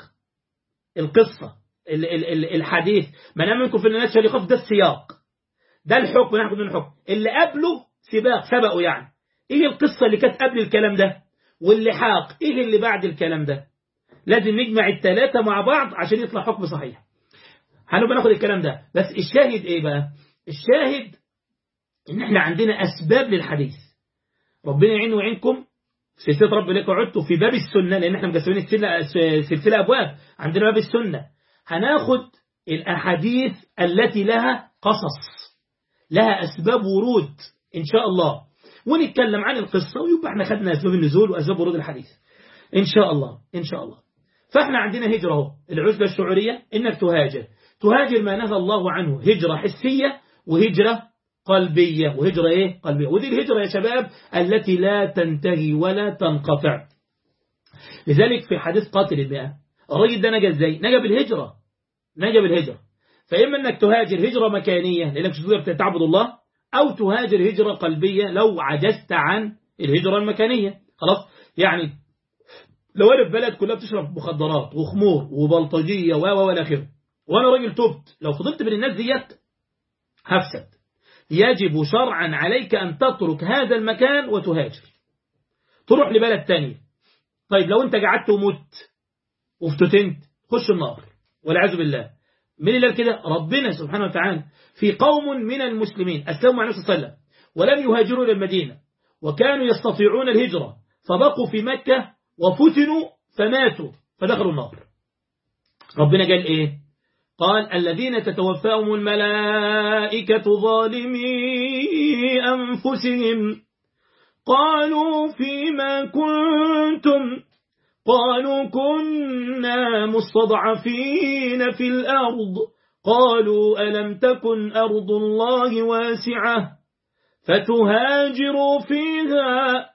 القصة ال ال ال الحديث من أم منكم في الناس فليخفف ده السياق ده الحكم ناخد من الحكم اللي قبله سباق سبقوا يعني ايه القصة اللي كانت قبل الكلام ده واللحاق ايه اللي بعد الكلام ده لازم نجمع الثلاثة مع بعض عشان يطلع حكم صحيح هنبقى ناخد الكلام ده بس الشاهد ايه بقى الشاهد ان احنا عندنا اسباب للحديث ربنا يعين ويعينكم سلسلة رب لك وعدتوا في باب السنة لان احنا مقسمين سلسلة ابواب عندنا باب السنة هناخد الاحاديث التي لها قصص لها اسباب ورود ان شاء الله ونتكلم عن القصة ويبقى احنا خدنا اسباب النزول واسباب ورود الحديث ان شاء الله ان شاء الله فاحنا عندنا هجرة اهو العزلة الشعورية انك تهاجر تهاجر ما نهى الله عنه هجرة حسية وهجرة قلبية وهجرة ايه قلبية ودي الهجرة يا شباب التي لا تنتهي ولا تنقطع لذلك في حديث قاتل المئة الراجل ده نجا ازاي نجا بالهجرة نجا بالهجرة فإما أنك تهاجر هجرة مكانية لأنك تقدر تعبد الله أو تهاجر هجرة قلبية لو عجزت عن الهجرة المكانية خلاص يعني لو أنا في بلد كلها بتشرب مخدرات وخمور وبلطجية و والى آخره وأنا راجل تبت لو فضلت بين الناس ديت هفسد يجب شرعا عليك أن تترك هذا المكان وتهاجر تروح لبلد تاني طيب لو أنت قعدت ومت وافتتنت خش النار والعياذ بالله من اللي كده ربنا سبحانه وتعالى في قوم من المسلمين أسلموا مع نفس صلى الله عليه وسلم ولم يهاجروا إلى المدينة وكانوا يستطيعون الهجرة فبقوا في مكة وفتنوا فماتوا فدخلوا النار ربنا قال إيه قال الذين تتوفاهم الملائكة ظالمي أنفسهم قالوا فيما كنتم قالوا كنا مستضعفين في الأرض قالوا ألم تكن أرض الله واسعة فتهاجروا فيها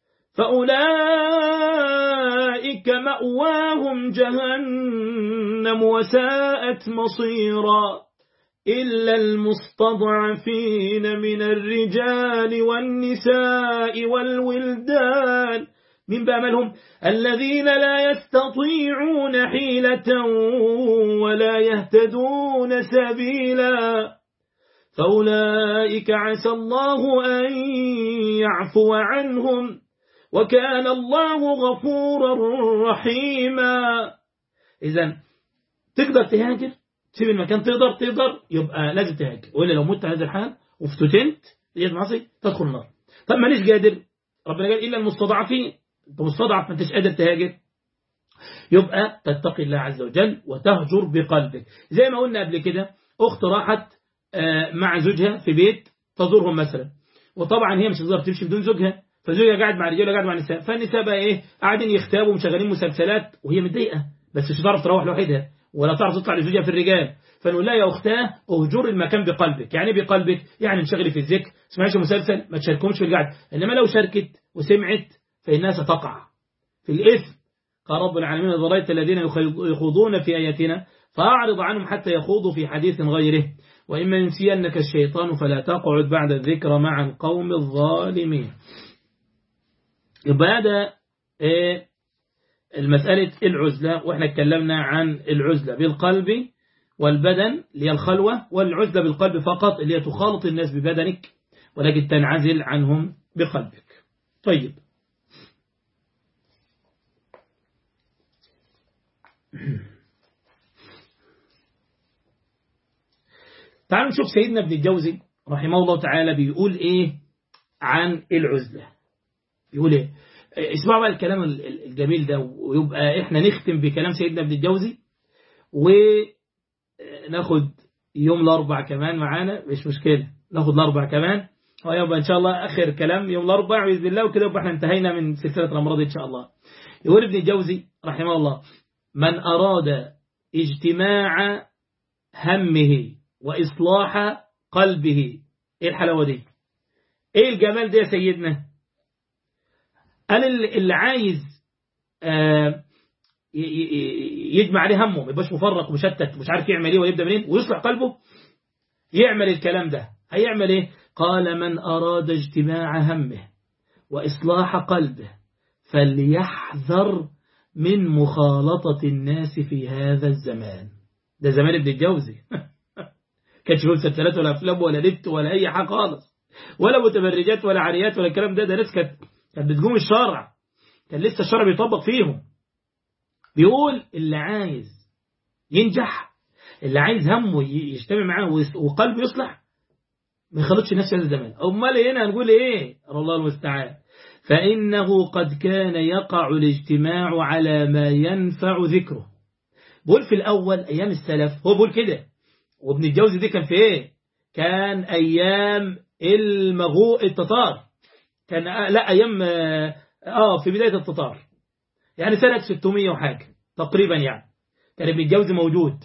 فأولئك مأواهم جهنم وساءت مصيرا إلا المستضعفين من الرجال والنساء والولدان من بأملهم الذين لا يستطيعون حيلة ولا يهتدون سبيلا فأولئك عسى الله أن يعفو عنهم وكان الله غفورا رحيما إذا تقدر تهاجر تسيب المكان تقدر تقدر يبقى لازم تهاجر وإلا لو مت هذا الحال وافتتنت ديت معصي تدخل النار طب ماليش قادر ربنا قال إلا المستضعفين أنت مستضعف ما انتش قادر تهاجر يبقى تتقي الله عز وجل وتهجر بقلبك زي ما قلنا قبل كده أخت راحت مع زوجها في بيت تزورهم مثلا وطبعا هي مش هتقدر تمشي بدون زوجها فزوجها قاعد مع رجاله قاعد مع نساء فالنساء بقى ايه قاعدين يختابوا ومشغلين مسلسلات وهي متضايقه بس مش هتعرف تروح لوحدها ولا تعرف تطلع لزوجها في الرجال فنقول لها يا اختاه اهجر المكان بقلبك يعني ايه بقلبك يعني انشغلي في الذكر اسمعيش مسلسل ما تشاركهمش في القعده انما لو شاركت وسمعت فانها ستقع في الاثم قال رب العالمين ذريت الذين يخوضون في اياتنا فاعرض عنهم حتى يخوضوا في حديث غيره وإما ينسينك الشيطان فلا تقعد بعد الذكر مع القوم الظالمين يبقى هذا إيه المسألة العزلة وإحنا اتكلمنا عن العزلة بالقلب والبدن اللي هي الخلوة والعزلة بالقلب فقط اللي هي تخالط الناس ببدنك ولكن تنعزل عنهم بقلبك طيب تعالوا نشوف سيدنا ابن الجوزي رحمه الله تعالى بيقول ايه عن العزلة بيقول ايه اسمعوا بقى الكلام الجميل ده ويبقى احنا نختم بكلام سيدنا ابن الجوزي وناخد يوم الاربع كمان معانا مش مشكلة ناخد الاربع كمان ويبقى ان شاء الله اخر كلام يوم الاربع باذن الله وكده يبقى احنا انتهينا من سلسلة الامراض ان شاء الله يقول ابن الجوزي رحمه الله من اراد اجتماع همه وإصلاح قلبه إيه الحلاوة دي إيه الجمال ده يا سيدنا قال اللي عايز آه يجمع عليه همه ما يبقاش مفرق ومشتت مش عارف يعمل ايه ويبدا منين ويصلح قلبه يعمل الكلام ده هيعمل ايه قال من أراد اجتماع همه وإصلاح قلبه فليحذر من مخالطة الناس في هذا الزمان ده زمان ابن الجوزي كانش فيه مسلسلات ولا افلام ولا نت ولا اي حاجه خالص ولا متبرجات ولا عريات ولا الكلام ده ده ناس كانت كانت بتقوم الشرع كان لسه الشرع بيطبق فيهم بيقول اللي عايز ينجح اللي عايز همه يجتمع معاه وقلبه يصلح ما يخلطش الناس في هذا الزمان امال هنا هنقول ايه الله المستعان فانه قد كان يقع الاجتماع على ما ينفع ذكره بقول في الاول ايام السلف هو بيقول كده وابن الجوزي دي كان في ايه كان ايام المغو التتار كان لا ايام اه في بداية التتار يعني سنة 600 وحاجة تقريبا يعني كان ابن الجوزي موجود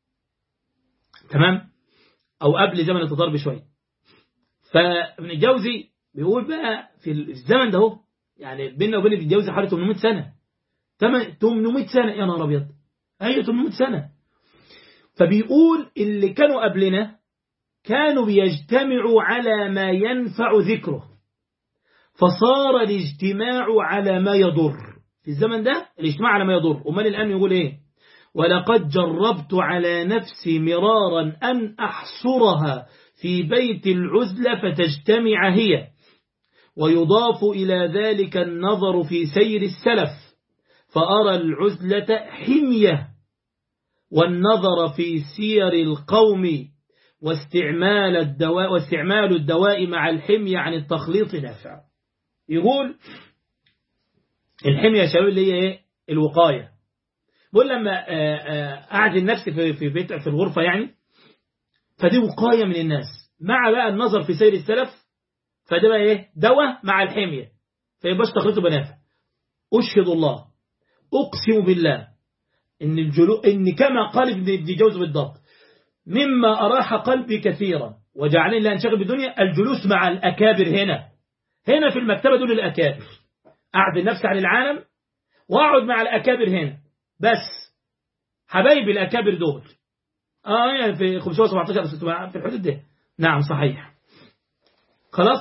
تمام او قبل زمن التتار بشوية فابن الجوزي بيقول بقى في الزمن ده هو يعني بيننا وبين ابن الجوزي حوالي 800 سنة 800 سنة يا نهار ابيض ايوه 800 سنة فبيقول اللي كانوا قبلنا كانوا بيجتمعوا على ما ينفع ذكره فصار الاجتماع على ما يضر في الزمن ده الاجتماع على ما يضر أمال الآن يقول إيه ولقد جربت على نفسي مرارا أن أحصرها في بيت العزلة فتجتمع هي ويضاف إلى ذلك النظر في سير السلف فأرى العزلة حمية والنظر في سير القوم واستعمال الدواء واستعمال الدواء مع الحمية عن التخليط نافع يقول الحمية يا شباب اللي هي ايه الوقاية بقول لما أعزل نفسي في في بيت في الغرفة يعني فدي وقاية من الناس مع بقى النظر في سير السلف فده بقى ايه دواء مع الحمية فيبقاش تخليطه بنافع أشهد الله أقسم بالله إن الجلو إن كما قال ابن ابن جوز بالضبط مما أراح قلبي كثيرا وجعلني لا انشغل بالدنيا الجلوس مع الأكابر هنا هنا في المكتبة دول الأكابر أعدل نفسي عن العالم وأقعد مع الأكابر هنا بس حبايبي الأكابر دول آه يعني في 517 في الحدود دي نعم صحيح خلاص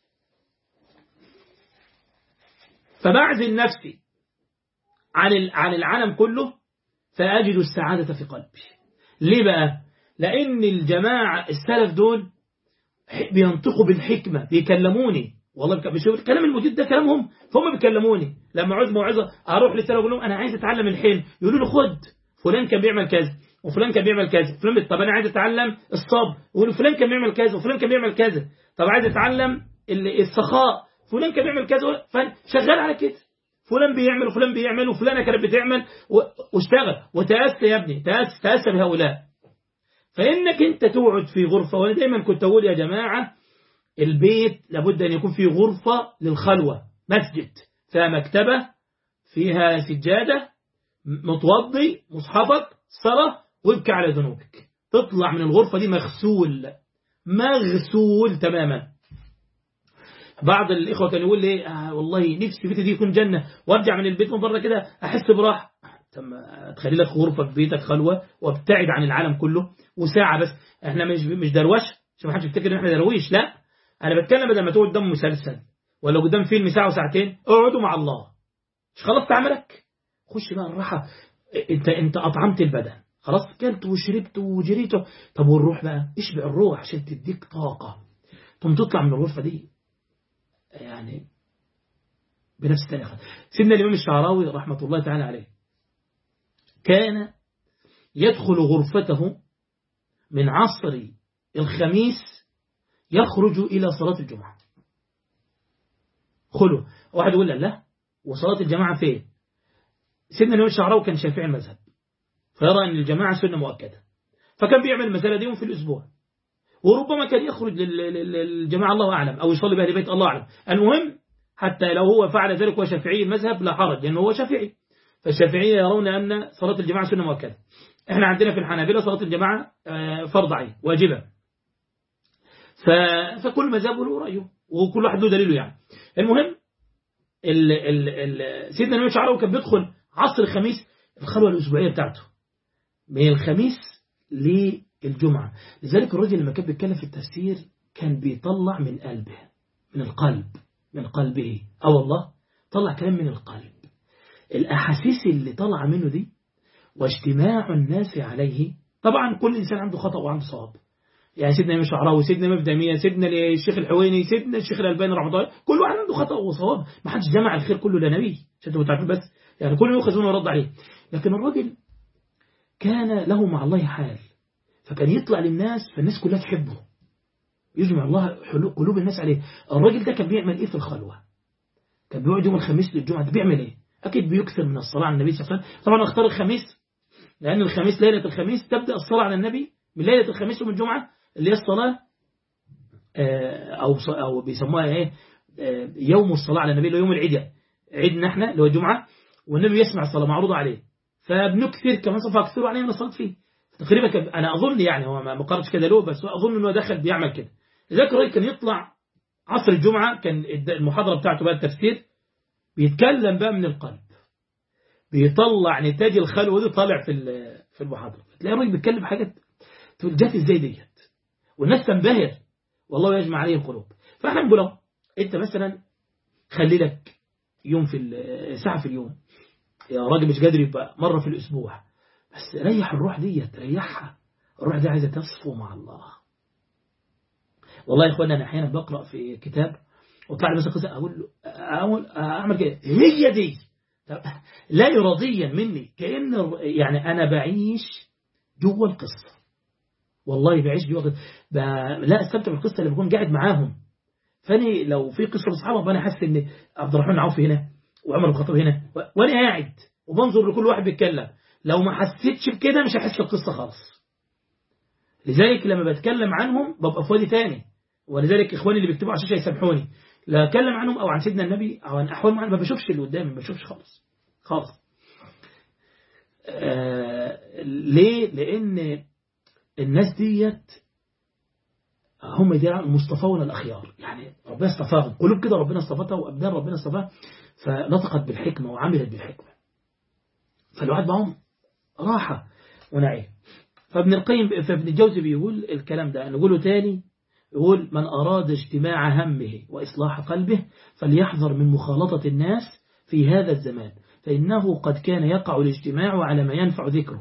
فبعزل نفسي عن عن العالم كله فأجد السعادة في قلبي ليه بقى لأن الجماعة السلف دول بينطقوا بالحكمة بيكلموني والله بشوف كلام المدير ده كلامهم فهم بيكلموني لما عاوز موعظة أروح للسلف أقول لهم أنا عايز أتعلم الحلم يقولوا لي خد فلان كان بيعمل كذا وفلان كان بيعمل كذا فلان طب أنا عايز أتعلم الصبر يقولوا فلان كان بيعمل كذا وفلان كان بيعمل كذا طب عايز أتعلم السخاء فلان كان بيعمل كذا فشغال على كده فلان بيعمل وفلان بيعمل وفلانة كانت بتعمل واشتغل وتأسى يا ابني تأسى, تأسى بهؤلاء فإنك أنت تقعد في غرفة وأنا دايما كنت أقول يا جماعة البيت لابد أن يكون فيه غرفة للخلوة مسجد فيها مكتبة فيها سجادة متوضي مصحفك صلاة وابكي على ذنوبك تطلع من الغرفة دي مغسول مغسول تماما بعض الإخوة كانوا يقول لي آه والله نفسي بيتي دي يكون جنة وارجع من البيت من بره كده أحس براحة ثم تخلي لك غرفة في بيتك خلوة وابتعد عن العالم كله وساعة بس احنا مش مش دروش عشان ما حدش يفتكر ان احنا درويش لا انا بتكلم بدل ما تقعد قدام مسلسل ولا قدام فيلم ساعة وساعتين اقعدوا مع الله مش خلصت عملك خش بقى الراحة انت انت اطعمت البدن خلاص كلت وشربت وجريت طب والروح بقى اشبع الروح عشان تديك طاقة ثم تطلع من الغرفة دي يعني بنفس الطريقة سيدنا الإمام الشعراوي رحمة الله تعالى عليه كان يدخل غرفته من عصر الخميس يخرج إلى صلاة الجمعة خلو واحد يقول لا وصلاة الجماعة فين سيدنا الإمام الشعراوي كان شافعي المذهب فيرى أن الجماعة سنة مؤكدة فكان بيعمل المسألة دي في الأسبوع وربما كان يخرج للجماعة الله أعلم أو يصلي بأهل بيت الله أعلم المهم حتى لو هو فعل ذلك هو شافعي المذهب لا حرج لأنه هو شافعي فالشافعية يرون أن صلاة الجماعة سنة مؤكدة احنا عندنا في الحنابلة صلاة الجماعة فرض عين واجبة فكل مذهب له رأيه وكل واحد له دليله يعني المهم ال ال ال سيدنا النبي شعره كان بيدخل عصر الخميس الخلوة الأسبوعية بتاعته من الخميس للجمعة لذلك الرجل لما كان بيتكلم في التفسير كان بيطلع من قلبه من القلب من قلبه أو الله طلع كلام من القلب الأحاسيس اللي طلع منه دي واجتماع الناس عليه طبعا كل إنسان عنده خطأ وعنده صواب يعني سيدنا الإمام الشعراوي سيدنا الإمام دمية سيدنا الشيخ الحويني سيدنا الشيخ الألباني رحمه الله كل واحد عنده خطأ وصواب ما حدش جمع الخير كله لنبي عشان تبقوا تعرفين بس يعني كل يؤخذون ويرد عليه لكن الراجل كان له مع الله حال فكان يطلع للناس فالناس كلها تحبه يجمع الله قلوب الناس عليه الراجل ده كان بيعمل ايه في الخلوة كان بيقعد يوم الخميس للجمعة ده بيعمل ايه أكيد بيكثر من الصلاة على النبي صلى الله عليه وسلم طبعا اختار الخميس لأن الخميس ليلة الخميس تبدأ الصلاة على النبي من ليلة الخميس يوم الجمعة اللي هي الصلاة أو أو بيسموها إيه يوم الصلاة على النبي اللي هو يوم العيد عيدنا احنا اللي هو الجمعة والنبي يسمع الصلاة معروضة عليه فبنكثر كمان صفا أكثروا عليه من الصلاة فيه تقريبا أنا أظن يعني هو ما قررش كده له بس أظن أنه دخل بيعمل كده لذلك الراجل كان يطلع عصر الجمعة كان المحاضرة بتاعته بقى التفسير بيتكلم بقى من القلب بيطلع نتاج الخلوة دي طالع في في المحاضرة تلاقي الراجل بيتكلم حاجات تقول جات ازاي ديت والناس تنبهر والله يجمع عليه القلوب فاحنا بنقول له انت مثلا خلي لك يوم في ساعة في اليوم يا راجل مش قادر يبقى مرة في الأسبوع بس ريح الروح دي تريحها الروح دي عايزة تصفو مع الله والله يا اخوانا انا احيانا بقرأ في كتاب وطلع لي مثلا قصة اقول له اعمل اعمل كده هي دي لا إراديا مني كأن يعني أنا بعيش جوه القصة والله بعيش جوه القصة ب... لا استمتع بالقصة اللي بكون قاعد معاهم فاني لو في قصة لأصحابه أنا حاسس إن عبد الرحمن عوف هنا وعمر الخطاب هنا وأنا قاعد وبنظر لكل واحد بيتكلم لو ما حسيتش بكده مش هحس القصة خالص لذلك لما بتكلم عنهم ببقى في وادي تاني ولذلك إخواني اللي بيكتبوا على الشاشة يسامحوني لا أتكلم عنهم أو عن سيدنا النبي أو عن أحوال معينة ما بشوفش اللي قدامي ما بشوفش خالص خالص آه ليه لأن الناس ديت هم دي المصطفون الأخيار يعني ربنا اصطفاهم قلوب كده ربنا اصطفتها وأبدان ربنا اصطفاها فنطقت بالحكمة وعملت بالحكمة فالواحد معهم راحة ونعيم فابن القيم فابن الجوزي بيقول الكلام ده نقوله تاني يقول من أراد اجتماع همه وإصلاح قلبه فليحذر من مخالطة الناس في هذا الزمان فإنه قد كان يقع الاجتماع على ما ينفع ذكره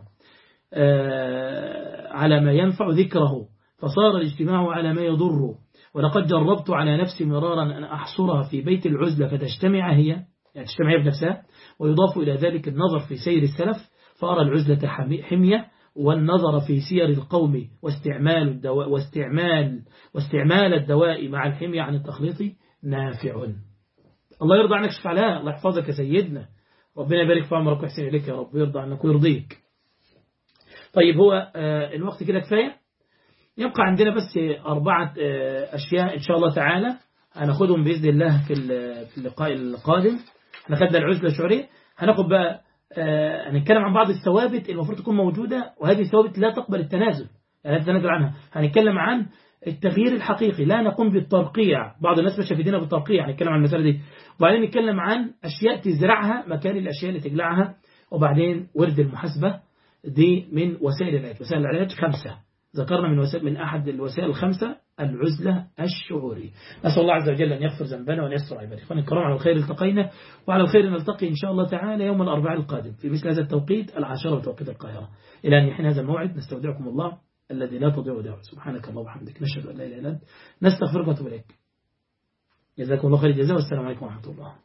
على ما ينفع ذكره فصار الاجتماع على ما يضره ولقد جربت على نفسي مرارا أن أحصرها في بيت العزلة فتجتمع هي يعني تجتمع هي بنفسها ويضاف إلى ذلك النظر في سير السلف فأرى العزلة حمية والنظر في سير القوم واستعمال الدواء واستعمال واستعمال الدواء مع الحمية عن التخليط نافع الله يرضى عنك شفع لها الله يحفظك يا سيدنا ربنا يبارك في عمرك ويحسن إليك يا رب ويرضى عنك ويرضيك طيب هو الوقت كده كفاية يبقى عندنا بس أربعة أشياء إن شاء الله تعالى هناخدهم بإذن الله في اللقاء القادم احنا خدنا العزلة الشعرية هناخد بقى هنتكلم عن بعض الثوابت المفروض تكون موجودة وهذه الثوابت لا تقبل التنازل لا تتنازل عنها هنتكلم عن التغيير الحقيقي لا نقوم بالترقيع بعض الناس مش شايفينها بالترقيع هنتكلم عن المسألة دي وبعدين نتكلم عن أشياء تزرعها مكان الأشياء اللي تجلعها وبعدين ورد المحاسبة دي من وسائل العلاج وسائل العلاج خمسة ذكرنا من وسائل من أحد الوسائل الخمسة العزلة الشعوري نسأل الله عز وجل أن يغفر ذنبنا وأن يستر عباده إخواني الكرام على الخير التقينا وعلى الخير نلتقي إن شاء الله تعالى يوم الأربعاء القادم في مثل هذا التوقيت العاشرة بتوقيت القاهرة إلى أن يحين هذا الموعد نستودعكم الله الذي لا تضيع ودائعه سبحانك الله وبحمدك نشهد أن لا إله إلا أنت نستغفرك ونتوب إليك جزاكم الله خير الجزاء والسلام عليكم ورحمة الله